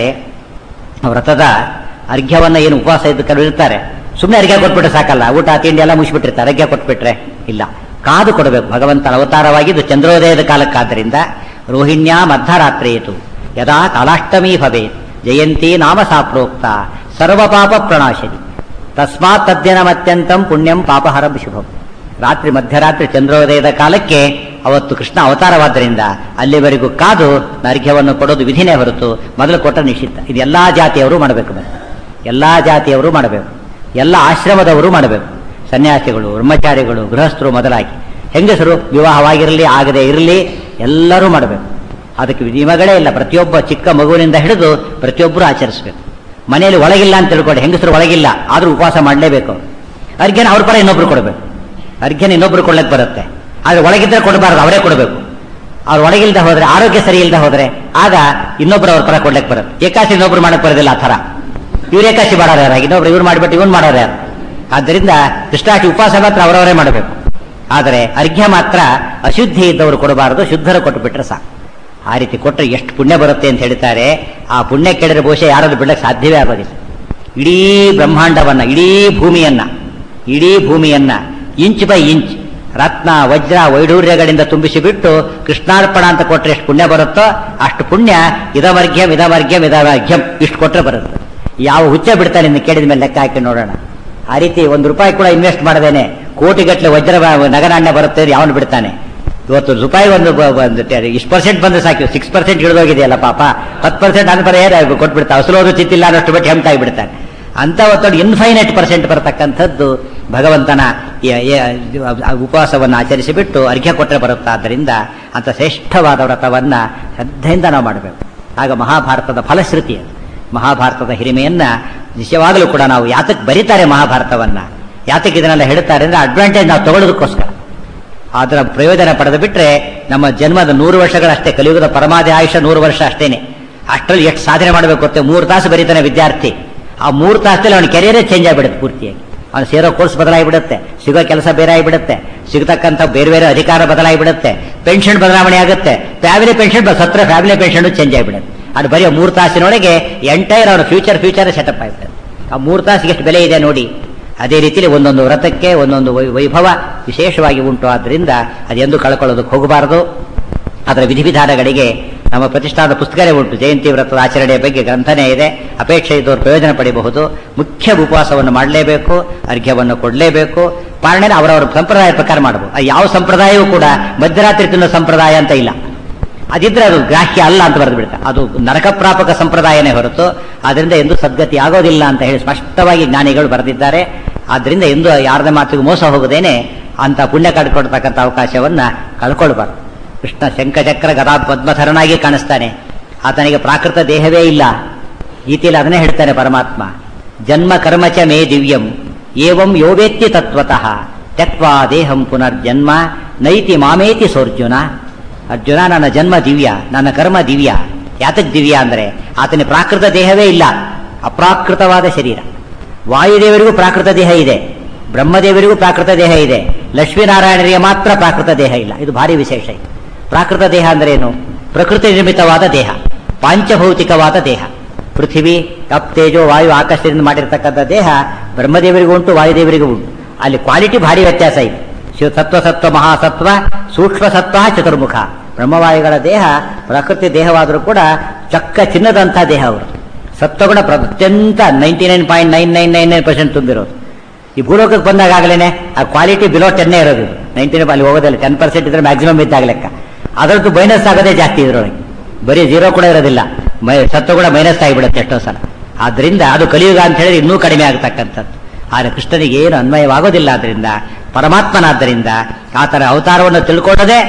ಆ ವ್ರತದ ಅರ್ಘ್ಯವನ್ನ ಏನು ಉಪವಾಸ ಇದ್ದು ಕೆಲವರು ಇರ್ತಾರೆ ಸುಮ್ಮನೆ ಅರ್ಘ್ಯ ಕೊಟ್ಬಿಟ್ರೆ ಸಾಕಲ್ಲ ಊಟ ತಿಂಡಿ ಎಲ್ಲ ಮುಗಿಸ್ಬಿಟ್ಟಿರ್ತಾರೆ ಅರ್ಘ್ಯ ಕೊಟ್ಬಿಟ್ರೆ ಇಲ್ಲ ಕಾದು ಕೊಡಬೇಕು ಭಗವಂತನ ಅವತಾರವಾಗಿದ್ದು ಚಂದ್ರೋದಯದ ಕಾಲಕ್ಕಾದ್ದರಿಂದ ರೋಹಿಣ್ಯಾ ಮಧ್ಯರಾತ್ರಿಯಿತು ಯದಾ ಕಾಲಾಷ್ಟಮೀ ಭವೇತ್ ಜಯಂತಿ ನಾಮ ಸಾ ಪ್ರೋಕ್ತ ಸರ್ವ ಪಾಪ ಪ್ರಣಾಶನಿ ತಸ್ಮಾತ್ ತದ್ದಿನಮತ್ಯಂತಂ ಪುಣ್ಯಂ ಪಾಪಹರಂ ಶುಭಂ ರಾತ್ರಿ ಮಧ್ಯರಾತ್ರಿ ಚಂದ್ರೋದಯದ ಕಾಲಕ್ಕೆ ಅವತ್ತು ಕೃಷ್ಣ ಅವತಾರವಾದ್ದರಿಂದ ಅಲ್ಲಿವರೆಗೂ ಕಾದು ನರ್ಘ್ಯವನ್ನು ಕೊಡೋದು ವಿಧಿನೇ ಹೊರತು ಮೊದಲು ಕೊಟ್ಟ ನಿಷಿದ್ಧ ಇದು ಎಲ್ಲಾ ಜಾತಿಯವರು ಮಾಡಬೇಕು ಮತ್ತೆ. ಎಲ್ಲಾ ಜಾತಿಯವರು ಮಾಡಬೇಕು ಎಲ್ಲ ಆಶ್ರಮದವರು ಮಾಡಬೇಕು ಸನ್ಯಾಸಿಗಳು ಬ್ರಹ್ಮಚಾರಿಗಳು ಗೃಹಸ್ಥರು ಮೊದಲಾಗಿ ಹೆಂಗಸರು ವಿವಾಹವಾಗಿರಲಿ ಆಗದೆ ಇರಲಿ ಎಲ್ಲರೂ ಮಾಡಬೇಕು ಅದಕ್ಕೆ ನಿಯಮಗಳೇ ಇಲ್ಲ ಪ್ರತಿಯೊಬ್ಬ ಚಿಕ್ಕ ಮಗುವಿನಿಂದ ಹಿಡಿದು ಪ್ರತಿಯೊಬ್ಬರು ಆಚರಿಸಬೇಕು ಮನೆಯಲ್ಲಿ ಒಳಗಿಲ್ಲ ಅಂತ ತಿಳ್ಕೊಂಡು ಹೆಂಗಸರು ಒಳಗಿಲ್ಲ ಆದ್ರೂ ಉಪವಾಸ ಮಾಡಲೇಬೇಕು ಅರ್ಘ್ಯನ ಅವ್ರ ಪರ ಇನ್ನೊಬ್ರು ಕೊಡಬೇಕು ಅರ್ಘ್ಯನ ಇನ್ನೊಬ್ರು ಕೊಡ್ಲಕ್ಕೆ ಬರುತ್ತೆ ಆದ್ರೆ ಒಳಗಿದ್ರೆ ಕೊಡಬಾರದು ಅವರೇ ಕೊಡಬೇಕು ಅವ್ರು ಒಳಗಿಲ್ದ ಹೋದ್ರೆ ಆರೋಗ್ಯ ಸರಿ ಇಲ್ದ ಹೋದ್ರೆ ಆಗ ಇನ್ನೊಬ್ರು ಅವ್ರ ಪರ ಕೊಡ್ಲಿಕ್ಕೆ ಬರುತ್ತೆ ಏಕಾಸಿ ಇನ್ನೊಬ್ರು ಮಾಡಕ್ ಬರೋದಿಲ್ಲ ಆ ಥರ ಇವ್ರು ಏಕಾಸಿ ಮಾಡೋರು ಯಾರು ಇನ್ನೊಬ್ರು ಇವ್ರು ಮಾಡ್ಬಿಟ್ಟು ಇವ್ನು ಮಾಡೋರು ಯಾರು ಆದ್ದರಿಂದ ಕೃಷ್ಣಾಟಿ ಉಪವಾಸ ಮಾತ್ರ ಅವರವರೇ ಮಾಡಬೇಕು ಆದರೆ ಅರ್ಘ್ಯ ಮಾತ್ರ ಅಶುದ್ಧಿ ಇದ್ದವರು ಕೊಡಬಾರದು ಶುದ್ಧರು ಕೊಟ್ಟು ಬಿಟ್ರೆ ಸಾಕು ಆ ರೀತಿ ಕೊಟ್ಟರೆ ಎಷ್ಟು ಪುಣ್ಯ ಬರುತ್ತೆ ಅಂತ ಹೇಳ್ತಾರೆ ಆ ಪುಣ್ಯ ಕೇಳಿದ್ರೆ ಬಹುಶಃ ಯಾರಾದ್ರೂ ಬಿಡಕ್ಕೆ ಸಾಧ್ಯವೇ ಆಗೋದಿಲ್ಲ ಇಡೀ ಬ್ರಹ್ಮಾಂಡವನ್ನ ಇಡೀ ಭೂಮಿಯನ್ನ ಇಡೀ ಭೂಮಿಯನ್ನ ಇಂಚ್ ಬೈ ಇಂಚ್ ರತ್ನ ವಜ್ರ ವೈಡೂರ್ಯಗಳಿಂದ ತುಂಬಿಸಿ ಬಿಟ್ಟು ಕೃಷ್ಣಾರ್ಪಣ ಅಂತ ಕೊಟ್ಟರೆ ಎಷ್ಟು ಪುಣ್ಯ ಬರುತ್ತೋ ಅಷ್ಟು ಪುಣ್ಯ ಇದವರ್ಗ್ಯಂ ಇದವರ್ಗ್ಯಂ ಇದವರ್ಗ್ಯಂ ಇಷ್ಟು ಕೊಟ್ಟರೆ ಬರುತ್ತೆ ಯಾವ ಹುಚ್ಚ ಬಿಡ್ತಾನೆ ಇನ್ನು ಕೇಳಿದ ಮೇಲೆ ಲೆಕ್ಕ ಹಾಕಿ ನೋಡೋಣ ಆ ರೀತಿ ಒಂದು ರೂಪಾಯಿ ಕೂಡ ಇನ್ವೆಸ್ಟ್ ಮಾಡದೇನೆ ಕೋಟಿಗಟ್ಟಲೆ ವಜ್ರ ನಗನಾಣ್ಯ ಬರುತ್ತೆ ಯಾವನು ಬಿಡ್ತಾನೆ ಇವತ್ತು ರೂಪಾಯಿ ಒಂದು ಬ- ಒಂದು ಟ- ಇಷ್ಟು ಪರ್ಸೆಂಟ್ ಬಂದ್ರೆ ಸಾಕು ಸಿಕ್ಸ್ ಪರ್ಸೆಂಟ್ ಇಳಿದೋಗಿದೆಯಲ್ಲ ಪಾಪ ಹತ್ತು ಪರ್ಸೆಂಟ್ ಅನ್ಪರ ಏನಾಗ ಕೊಟ್ಬಿಡ್ತಾ ಅಸಲೋದು ಚಿತ್ತಿಲ್ಲ ಅನ್ನೋಷ್ಟು ಬಿಟ್ಟು ಹೆಮ್ತಾಗಿ ಬಿಡ್ತಾನೆ ಅಂತ ಒತ್ತೊಂದು ಇನ್ಫೈನೈಟ್ ಪರ್ಸೆಂಟ್ ಬರತಕ್ಕಂಥದ್ದು ಭಗವಂತನ ಯ- ಯ- ಆ ಉಪವಾಸವನ್ನು ಆಚರಿಸಿ ಬಿಟ್ಟು ಅರ್ಘ್ಯ ಕೊಟ್ಟರೆ ಬರುತ್ತಾ ಆದ್ದರಿಂದ ಅಂತ ಶ್ರೇಷ್ಠವಾದ ವ್ರತವನ್ನ ಶ್ರದ್ಧೆಯಿಂದ ನಾವು ಮಾಡಬೇಕು ಆಗ ಮಹಾಭಾರತದ ಫಲಶ್ರುತಿ ಅದು. ಮಹಾಭಾರತದ ಹಿರಿಮೆಯನ್ನ ನಿಜವಾಗಲೂ ಕೂಡ ನಾವು ಯಾತಕ್ಕೆ ಬರೀತಾರೆ ಮಹಾಭಾರತವನ್ನ ಯಾತಕ್ಕೆ ಇದನ್ನೆಲ್ಲ ಹೇಳ್ತಾರೆ ಅಂದ್ರೆ ಅಡ್ವಾಂಟೇಜ್ ನಾವು ತಗೊಳ್ಳೋದಕ್ಕೋಸ್ಕರ ಅದರ ಪ್ರಯೋಜನ ಪಡೆದು ಬಿಟ್ರೆ ನಮ್ಮ ಜನ್ಮದ ನೂರು ವರ್ಷಗಳಷ್ಟೇ ಕಲಿಯುಗದ ಪರಮಾದಿ ಆಯುಷ್ಯ ನೂರು ವರ್ಷ ಅಷ್ಟೇನೆ ಅಷ್ಟರಲ್ಲಿ ಎಷ್ಟು ಸಾಧನೆ ಮಾಡಬೇಕು ಗೊತ್ತೆ ಮೂರು ತಾಸು ಬರೀತಾನೆ ವಿದ್ಯಾರ್ಥಿ ಆ ಮೂರು ತಾಸದಲ್ಲಿ ಅವನ ಕೆರಿಯರೇ ಚೇಂಜ್ ಆಗಿಬಿಡುತ್ತೆ ಪೂರ್ತಿಯಾಗಿ ಅವನು ಸೇರೋ ಕೋರ್ಸ್ ಬದಲಾಗಿಬಿಡುತ್ತೆ ಸಿಗೋ ಕೆಲಸ ಬೇರೆ ಆಗಿಬಿಡುತ್ತೆ ಸಿಗತಕ್ಕಂಥ ಬೇರೆ ಬೇರೆ ಅಧಿಕಾರ ಬದಲಾಗಿಬಿಡುತ್ತೆ ಪೆನ್ಷನ್ ಬದಲಾವಣೆ ಆಗುತ್ತೆ ಫ್ಯಾಮಿಲಿ ಪೆನ್ಷನ್ ಸತ್ರ ಫ್ಯಾಮಿಲಿ ಪೆನ್ಷನ್ ಚೇಂಜ್ ಆಗಿಬಿಡುತ್ತೆ ಅದು ಬರೀ ಮೂರು ತಾಸಿನೊಳಗೆ ಎಂಟೈರ್ ಅವನ ಫ್ಯೂಚರ್ ಫ್ಯೂಚರ್ ಸೆಟಪ್ ಆಗಿಬಿಡುತ್ತೆ ಆ ಮೂರು ತಾಸಿಗೆ ಎಷ್ಟು ಬೆಲೆ ಇದೆ ನೋಡಿ ಅದೇ ರೀತಿಯಲ್ಲಿ ಒಂದೊಂದು ವ್ರತಕ್ಕೆ ಒಂದೊಂದು ವೈ- ವೈಭವ ವಿಶೇಷವಾಗಿ ಉಂಟು ಆದ್ದರಿಂದ ಅದೆಂದು ಕಳ್ಕೊಳ್ಳೋದಕ್ಕೆ ಹೋಗಬಾರದು ಅದರ ವಿಧಿವಿಧಾನಗಳಿಗೆ ನಮ್ಮ ಪ್ರತಿಷ್ಠಾನದ ಪುಸ್ತಕವೇ ಉಂಟು ಜಯಂತಿ ವ್ರತದ ಆಚರಣೆಯ ಬಗ್ಗೆ ಗ್ರಂಥನೇ ಇದೆ ಅಪೇಕ್ಷೆ ಇದ್ದವರು ಪ್ರಯೋಜನ ಪಡೆಯಬಹುದು ಮುಖ್ಯ ಉಪವಾಸವನ್ನು ಮಾಡಲೇಬೇಕು ಅರ್ಘ್ಯವನ್ನು ಕೊಡಲೇಬೇಕು ಪಾಲನೆ ಅವರವರ ಸಂಪ್ರದಾಯ ಪ್ರಕಾರ ಮಾಡಬಹುದು ಅದು ಯಾವ ಸಂಪ್ರದಾಯವೂ ಕೂಡ ಮಧ್ಯರಾತ್ರಿ ತಿನ್ನೋ ಸಂಪ್ರದಾಯ ಅಂತ ಇಲ್ಲ ಅದಿದ್ರೆ ಅದು ಗ್ರಾಹ್ಯ ಅಲ್ಲ ಅಂತ ಬರೆದು ಬಿಡ್ತಾರೆ ಅದು ನರಕಪ್ರಾಪಕ ಸಂಪ್ರದಾಯನೇ ಹೊರತು ಅದರಿಂದ ಎಂದು ಸದ್ಗತಿ ಆಗೋದಿಲ್ಲ ಅಂತ ಹೇಳಿ ಸ್ಪಷ್ಟವಾಗಿ ಜ್ಞಾನಿಗಳು ಬರೆದಿದ್ದಾರೆ ಆದ್ರಿಂದ ಎಂದು ಯಾರದ ಮಾತಿಗೂ ಮೋಸ ಹೋಗದೇನೆ ಅಂತ ಪುಣ್ಯ ಕಳ್ಕೊಡ್ತಕ್ಕಂಥ ಅವಕಾಶವನ್ನ ಕಳ್ಕೊಳ್ಬಾರ್ದು ಕೃಷ್ಣ ಶಂಖಚಕ್ರ ಗದಾ ಪದ್ಮಧರನಾಗಿ ಕಾಣಿಸ್ತಾನೆ ಆತನಿಗೆ ಪ್ರಾಕೃತ ದೇಹವೇ ಇಲ್ಲ ಗೀತೆಯಲ್ಲಿ ಅದನ್ನೇ ಹೇಳ್ತಾನೆ ಪರಮಾತ್ಮ ಜನ್ಮ ಕರ್ಮಚ ಮೇ ದಿವ್ಯಂ ಏವಂ ಯೋವೇತ್ತಿ ತತ್ವತಃ ತ್ಯಕ್ವಾ ದೇಹಂ ಪುನರ್ಜನ್ಮ ನೈತಿ ಮಾಮೇತಿ ಸೋರ್ಜುನ ಅರ್ಜುನ ನನ್ನ ಜನ್ಮ ದಿವ್ಯ ನನ್ನ ಕರ್ಮ ದಿವ್ಯ ಯಾತಕ್ ದಿವ್ಯ ಅಂದ್ರೆ ಆತನ ಪ್ರಾಕೃತ ದೇಹವೇ ಇಲ್ಲ ಅಪ್ರಾಕೃತವಾದ ಶರೀರ ವಾಯುದೇವರಿಗೂ ಪ್ರಾಕೃತ ದೇಹ ಇದೆ ಬ್ರಹ್ಮದೇವರಿಗೂ ಪ್ರಾಕೃತ ದೇಹ ಇದೆ ಲಕ್ಷ್ಮೀನಾರಾಯಣರಿಗೆ ಮಾತ್ರ ಪ್ರಾಕೃತ ದೇಹ ಇಲ್ಲ ಇದು ಭಾರಿ ವಿಶೇಷ ಇದು ಪ್ರಾಕೃತ ದೇಹ ಅಂದ್ರೆ ಏನು ಪ್ರಕೃತಿ ನಿರ್ಮಿತವಾದ ದೇಹ ಪಾಂಚಭೌತಿಕವಾದ ದೇಹ ಪೃಥ್ವಿ ಕಪ್ ತೇಜೋ ವಾಯು ಆಕಾಶದಿಂದ ಮಾಡಿರ್ತಕ್ಕಂಥ ದೇಹ ಬ್ರಹ್ಮದೇವರಿಗೂ ಉಂಟು ವಾಯುದೇವರಿಗೂ ಉಂಟು ಅಲ್ಲಿ ಕ್ವಾಲಿಟಿ ಭಾರಿ ವ್ಯತ್ಯಾಸ ಇದೆ ಶಿವ ಸತ್ವ ಸತ್ವ ಮಹಾಸತ್ವ ಸೂಕ್ಷ್ಮ ಸತ್ವ ಚತುರ್ಮುಖ ಬ್ರಹ್ಮವಾಯುಗಳ ದೇಹ ಪ್ರಕೃತಿ ದೇಹವಾದರೂ ಕೂಡ ಚಕ್ಕ ಚಿನ್ನದಂಥ ದೇಹ ಅವರು ಸತ್ವಗುಣ ಪ್ರ- ಅತ್ಯಂತ ninety nine point nine nine nine nine percent ತುಂಬಿರೋದು ಈ ಭೂಲೋಕಕ್ಕೆ ಬಂದಾಗ ಆಗಲೇನೆ ಆ ಕ್ವಾಲಿಟಿ ಬಿಲೋ ಟೆನ್ನೇ ಇರೋದು ನೈಂಟಿ ಅಲ್ಲಿ ಹೋಗೋದಿಲ್ಲ ಟೆನ್ ಪರ್ಸೆಂಟ್ ಇದ್ರೆ ಮ್ಯಾಕ್ಸಿಮಮ್ ಇದ್ದಾಗ ಲೆಕ್ಕ ಅದರದ್ದು ಮೈನಸ್ ಆಗೋದೇ ಜಾಸ್ತಿ ಇದ್ರೊಳಗೆ ಬರೀ ಜೀರೋ ಕೂಡ ಇರೋದಿಲ್ಲ ಮೈ ಸತ್ವಗುಣ ಮೈನಸ್ ಆಗಿಬಿಡುತ್ತೆ ಎಷ್ಟೋ ಸಲ ಆದ್ರಿಂದ ಅದು ಕಲಿಯುಗ ಅಂತ ಹೇಳಿದ್ರೆ ಇನ್ನೂ ಕಡಿಮೆ ಆಗ್ತಕ್ಕಂಥದ್ದು ಆದರೆ ಕೃಷ್ಣನಿಗೆ ಏನು ಅನ್ವಯವಾಗೋದಿಲ್ಲ ಆದ್ರಿಂದ ಪರಮಾತ್ಮನಾದ್ದರಿಂದ ಆತರ ಅವತಾರವನ್ನು ತಿಳ್ಕೊಳ್ಳದೆ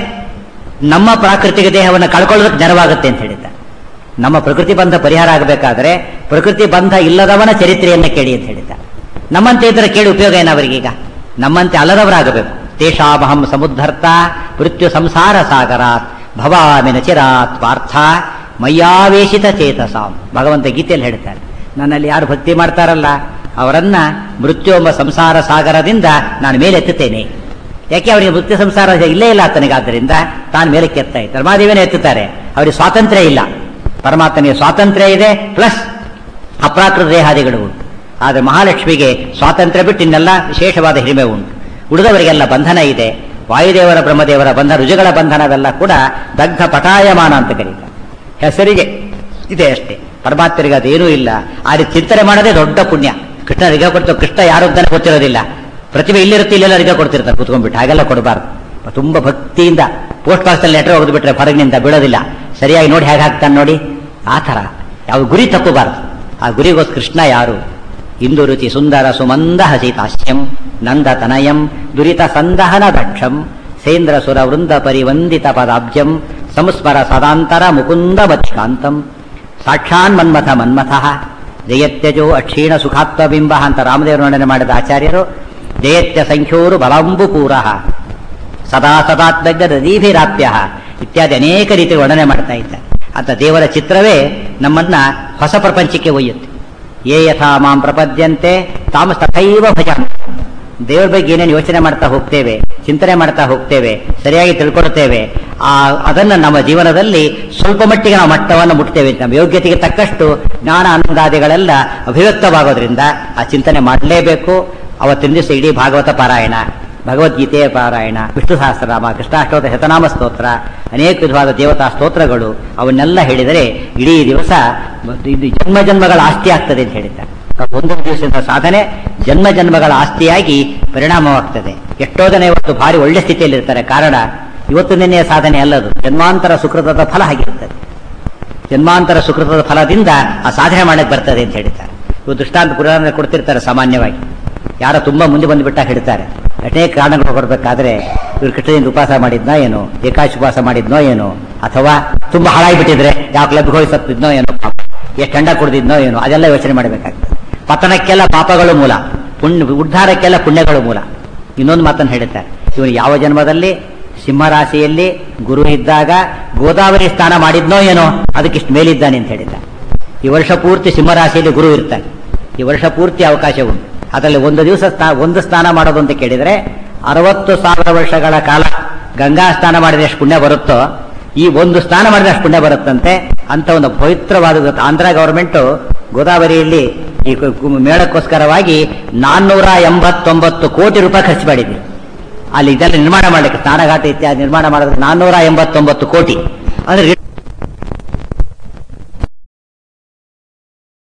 ನಮ್ಮ ಪ್ರಾಕೃತಿಕ ದೇಹವನ್ನು ಕಳ್ಕೊಳ್ಳೋದಕ್ಕೆ ನೆರವಾಗುತ್ತೆ ಅಂತ ಹೇಳಿದ್ದ ನಮ್ಮ ಪ್ರಕೃತಿ ಬಂಧ ಪರಿಹಾರ ಆಗಬೇಕಾದ್ರೆ ಪ್ರಕೃತಿ ಬಂಧ ಇಲ್ಲದವನ ಚರಿತ್ರೆಯನ್ನು ಕೇಳಿ ಅಂತ ಹೇಳಿದ್ದ ನಮ್ಮಂತೆ ಇದ್ರೆ ಕೇಳಿ ಉಪಯೋಗ ಏನು ಅವರಿಗೀಗ ನಮ್ಮಂತೆ ಅಲ್ಲದವರಾಗಬೇಕು ತೇಷಾಮಹಂ ಸಮುದ್ಧರ್ತ ಮೃತ್ಯು ಸಂಸಾರ ಸಾಗರಾತ್ ಭವಾಮಿನ ಚಿರಾತ್ ಪಾರ್ಥ ಮಯ್ಯಾವೇಶಿತ ಚೇತಸಾಂ ಭಗವಂತ ಗೀತೆಯಲ್ಲಿ ಹೇಳ್ತಾರೆ ನನ್ನಲ್ಲಿ ಯಾರು ಭಕ್ತಿ ಮಾಡ್ತಾರಲ್ಲ ಅವರನ್ನ ಮೃತ್ಯು ಎಂಬ ಸಂಸಾರ ಸಾಗರದಿಂದ ನಾನು ಮೇಲೆತ್ತುತ್ತೇನೆ ಯಾಕೆ ಅವರಿಗೆ ಮೃತ್ಯು ಸಂಸಾರ ಇಲ್ಲೇ ಇಲ್ಲ ಆತನಿಗೆ ಆದ್ದರಿಂದ ತಾನು ಮೇಲಕ್ಕೆ ಎತ್ತಾ ಇದ್ದಾರೆ ಧರ್ಮಾದೇವನೇ ಎತ್ತುತ್ತಾರೆ ಅವರಿಗೆ ಸ್ವಾತಂತ್ರ್ಯ ಇಲ್ಲ ಪರಮಾತ್ಮನಿಗೆ ಸ್ವಾತಂತ್ರ್ಯ ಇದೆ ಪ್ಲಸ್ ಅಪ್ರಾಕೃತ ದೇಹಾದಿಗಳು ಉಂಟು ಆದರೆ ಮಹಾಲಕ್ಷ್ಮಿಗೆ ಸ್ವಾತಂತ್ರ್ಯ ಬಿಟ್ಟು ಇನ್ನೆಲ್ಲ ವಿಶೇಷವಾದ ಹಿರಿಮೆ ಉಂಟು ಉಳಿದವರಿಗೆಲ್ಲ ಬಂಧನ ಇದೆ ವಾಯುದೇವರ ಬ್ರಹ್ಮದೇವರ ಬಂಧನ ರುಜುಗಳ ಬಂಧನವೆಲ್ಲ ಕೂಡ ದಗ್ಧ ಪಟಾಯಮಾನ ಅಂತ ಕರೀತಾರೆ ಹೆಸರಿಗೆ ಇದೆ ಅಷ್ಟೇ ಪರಮಾತ್ಮರಿಗೆ ಅದೇನೂ ಇಲ್ಲ ಆದರೆ ಚಿಂತನೆ ಮಾಡೋದೇ ದೊಡ್ಡ ಪುಣ್ಯ ಕೃಷ್ಣ ರಿಗ ಕೊಡ್ತು ಕೃಷ್ಣ ಯಾರು ಅಂತಾನೆ ಗೊತ್ತಿರೋದಿಲ್ಲ ಪ್ರತಿಭೆ ಇಲ್ಲಿರುತ್ತೆ ಇಲ್ಲೆಲ್ಲ ರಿಗ ಕೊಡ್ತಿರ್ತಾರೆ ಕುತ್ಕೊಂಡ್ಬಿಟ್ಟು ಹಾಗೆಲ್ಲ ಕೊಡಬಾರ್ದು ತುಂಬಾ ಭಕ್ತಿಯಿಂದ ಪೋಸ್ಟ್ ಬಾಕ್ಸಲ್ಲಿ ಲೆಟರ್ ಹೋಗ್ದು ಬಿಟ್ರೆ ಹೊರಗಿನಿಂದ ಬೀಳೋದಿಲ್ಲ ಸರಿಯಾಗಿ ನೋಡಿ ಹೇಗೆ ಹಾಕ್ತಾನೆ ನೋಡಿ ಆ ಥರ ಯಾವ ಗುರಿ ತಪ್ಪಬಾರದು ಆ ಗುರಿಗೋಸ್ ಕೃಷ್ಣ ಯಾರು ಇಂದು ರುಚಿ ಸುಂದರ ಸುಮಂದ ಹಸಿತಾಸ್ಯಂ ನಂದ ತನಯಂ ದುರಿತ ಸಂದಹನ ದಕ್ಷಂ ಸೇಂದ್ರ ಸುರ ವೃಂದ ಪರಿವಂದಿತ ಪದಾಬ್ಜಂ ಸಂಸ್ಮರ ಸದಾಂತರ ಮುಕುಂದ ಮಚ್ಕಾಂತಂ ಸಾಕ್ಷಾನ್ ಮನ್ಮಥ ಮನ್ಮಥ ಜಯತ್ಯಜೋ ಅಕ್ಷೀಣ ಸುಖಾತ್ವ ಬಿಂಬ ಅಂತ ರಾಮದೇವರು ವರ್ಣನೆ ಮಾಡಿದ ಆಚಾರ್ಯರು ಜಯತ್ಯ ಸಂಖ್ಯೋರು ಬಲಾಂಬುಪೂರ ಸದಾ ಸದಾತ್ಮಜ್ಞ ನದೀಭಿರಾಪ್ಯ ಇತ್ಯಾದಿ ಅನೇಕ ರೀತಿ ವರ್ಣನೆ ಮಾಡ್ತಾ ಇದ್ದಾರೆ ಅಂತ ದೇವರ ಚಿತ್ರವೇ ನಮ್ಮನ್ನ ಹೊಸ ಪ್ರಪಂಚಕ್ಕೆ ಒಯ್ಯುತ್ತೆ ಯೇ ಯಥಾ ಮಾಂ ಪ್ರಪದ್ಯಂತೆ ತಾಮ ತಥೈವ ಭಜಾಮಿ ದೇವರ ಬಗ್ಗೆ ಏನೇನು ಯೋಚನೆ ಮಾಡ್ತಾ ಹೋಗ್ತೇವೆ ಚಿಂತನೆ ಮಾಡ್ತಾ ಹೋಗ್ತೇವೆ ಸರಿಯಾಗಿ ತಿಳ್ಕೊಳ್ತೇವೆ ಆ ಅದನ್ನ ನಮ್ಮ ಜೀವನದಲ್ಲಿ ಸ್ವಲ್ಪ ಮಟ್ಟಿಗೆ ನಾವು ಮಟ್ಟವನ್ನು ಮುಟ್ತೇವೆ ನಮ್ಮ ಯೋಗ್ಯತೆಗೆ ತಕ್ಕಷ್ಟು ಜ್ಞಾನ ಆನಂದಾದಿಗಳೆಲ್ಲ ಅಭಿವ್ಯಕ್ತವಾಗೋದ್ರಿಂದ ಆ ಚಿಂತನೆ ಮಾಡಲೇಬೇಕು ಅವತ್ತಿನ ದಿವಸ ಇಡೀ ಭಾಗವತ ಪಾರಾಯಣ ಭಗವದ್ಗೀತೆಯ ಪಾರಾಯಣ ವಿಷ್ಣು ಸಹಸ್ರನಾಮ ಕೃಷ್ಣಾಷ್ಟೋತ್ತ ಶತನಾಮ ಸ್ತೋತ್ರ ಅನೇಕ ವಿಧವಾದ ದೇವತಾ ಸ್ತೋತ್ರಗಳು ಅವನ್ನೆಲ್ಲ ಹೇಳಿದರೆ ಇಡೀ ದಿವಸ ಇದು ಜನ್ಮ ಜನ್ಮಗಳ ಆಸ್ತಿ ಆಗ್ತದೆ ಅಂತ ಹೇಳಿದ್ದಾರೆ ಒಂದೊಂದು ದಿವಸದ ಸಾಧನೆ ಜನ್ಮ ಜನ್ಮಗಳ ಆಸ್ತಿಯಾಗಿ ಪರಿಣಾಮವಾಗ್ತದೆ ಎಷ್ಟೋ ಜನ ಇವತ್ತು ಭಾರಿ ಒಳ್ಳೆ ಸ್ಥಿತಿಯಲ್ಲಿರ್ತಾರೆ ಕಾರಣ ಇವತ್ತು ನಿನ್ನೆಯ ಸಾಧನೆ ಅಲ್ಲದು ಜನ್ಮಾಂತರ ಸುಕೃತದ ಫಲ ಆಗಿರ್ತದೆ ಜನ್ಮಾಂತರ ಸುಕೃತದ ಫಲದಿಂದ ಆ ಸಾಧನೆ ಮಾಡಕ್ಕೆ ಬರ್ತದೆ ಅಂತ ಹೇಳ್ತಾರೆ ಇವು ದೃಷ್ಟಾಂತ ಪುರಾಣ ಕೊಡ್ತಿರ್ತಾರೆ ಸಾಮಾನ್ಯವಾಗಿ ಯಾರೋ ತುಂಬಾ ಮುಂದೆ ಬಂದುಬಿಟ್ಟ ಹೇಳ್ತಾರೆ ಅನೇಕ ಕಾರಣಗಳು ಕೊಡಬೇಕಾದ್ರೆ ಇವ್ರು ಕೃಷ್ಣದಿಂದ ಉಪವಾಸ ಮಾಡಿದ್ನೋ ಏನೋ ಏಕಾಶಿ ಉಪವಾಸ ಮಾಡಿದ್ನೋ ಏನೋ ಅಥವಾ ತುಂಬಾ ಹಾಳಾಗಿಬಿಟ್ಟಿದ್ರೆ ಯಾವ ಕ್ಲಬ್ಗೆ ಹೋಗಿ ಸತ್ತಿದ್ನೋ ಏನೋ ಪಾಪ ಎಷ್ಟು ಅಂಡ ಕುಡ್ದಿದ್ನೋ ಏನೋ ಅದೆಲ್ಲ ಯೋಚನೆ ಮಾಡಬೇಕಾಗ್ತದೆ ಪತನಕ್ಕೆಲ್ಲ ಪಾಪಗಳು ಮೂಲ ಪುಣ್ಯ ಉದ್ಧಾರಕ್ಕೆಲ್ಲ ಪುಣ್ಯಗಳು ಮೂಲ ಇನ್ನೊಂದು ಮಾತನ್ನು ಹೇಳುತ್ತಾರೆ ಇವನು ಯಾವ ಜನ್ಮದಲ್ಲಿ ಸಿಂಹರಾಶಿಯಲ್ಲಿ ಗುರು ಇದ್ದಾಗ ಗೋದಾವರಿ ಸ್ನಾನ ಮಾಡಿದ್ನೋ ಏನೋ ಅದಕ್ಕಿಷ್ಟು ಮೇಲಿದ್ದಾನೆ ಅಂತ ಹೇಳಿದ್ದ ಈ ವರ್ಷ ಪೂರ್ತಿ ಸಿಂಹರಾಶಿಯಲ್ಲಿ ಗುರು ಇರ್ತಾನೆ ಈ ವರ್ಷ ಪೂರ್ತಿ ಅವಕಾಶ ಉಂಟು ಅದರಲ್ಲಿ ಒಂದು ದಿವಸ ಸ್ನಾ- ಒಂದು ಸ್ನಾನ ಮಾಡೋದು ಅಂತ ಕೇಳಿದರೆ ಅರವತ್ತು ಸಾವಿರ ವರ್ಷಗಳ ಕಾಲ ಗಂಗಾ ಸ್ನಾನ ಮಾಡಿದ್ರೆ ಎಷ್ಟು ಪುಣ್ಯ ಬರುತ್ತೋ ಈ ಒಂದು ಸ್ನಾನ ಮಾಡಿದ್ರೆ ಅಷ್ಟು ಪುಣ್ಯ ಬರುತ್ತಂತೆ ಅಂತ ಒಂದು ಪವಿತ್ರವಾದ ಆಂಧ್ರ ಗವರ್ಮೆಂಟ್ ಗೋದಾವರಿಯಲ್ಲಿ ಈ ಕು- ಕು- ಮೇಳಕ್ಕೋಸ್ಕರವಾಗಿ ನಾನ್ನೂರ ಎಂಬತ್ತೊಂಬತ್ತು ಕೋಟಿ ರೂಪಾಯಿ ಖರ್ಚು ಮಾಡಿದೆ ಅಲ್ಲಿ ಇದೆಲ್ಲ ನಿರ್ಮಾಣ ಮಾಡಲಿಕ್ಕೆ ಸ್ನಾನಘಾಟ ಇತ್ಯಾದಿ ನಿರ್ಮಾಣ ಮಾಡೋದಕ್ಕೆ ನಾನ್ನೂರ ಎಂಬತ್ತೊಂಬತ್ತು ಕೋಟಿ ಅಂದ್ರೆ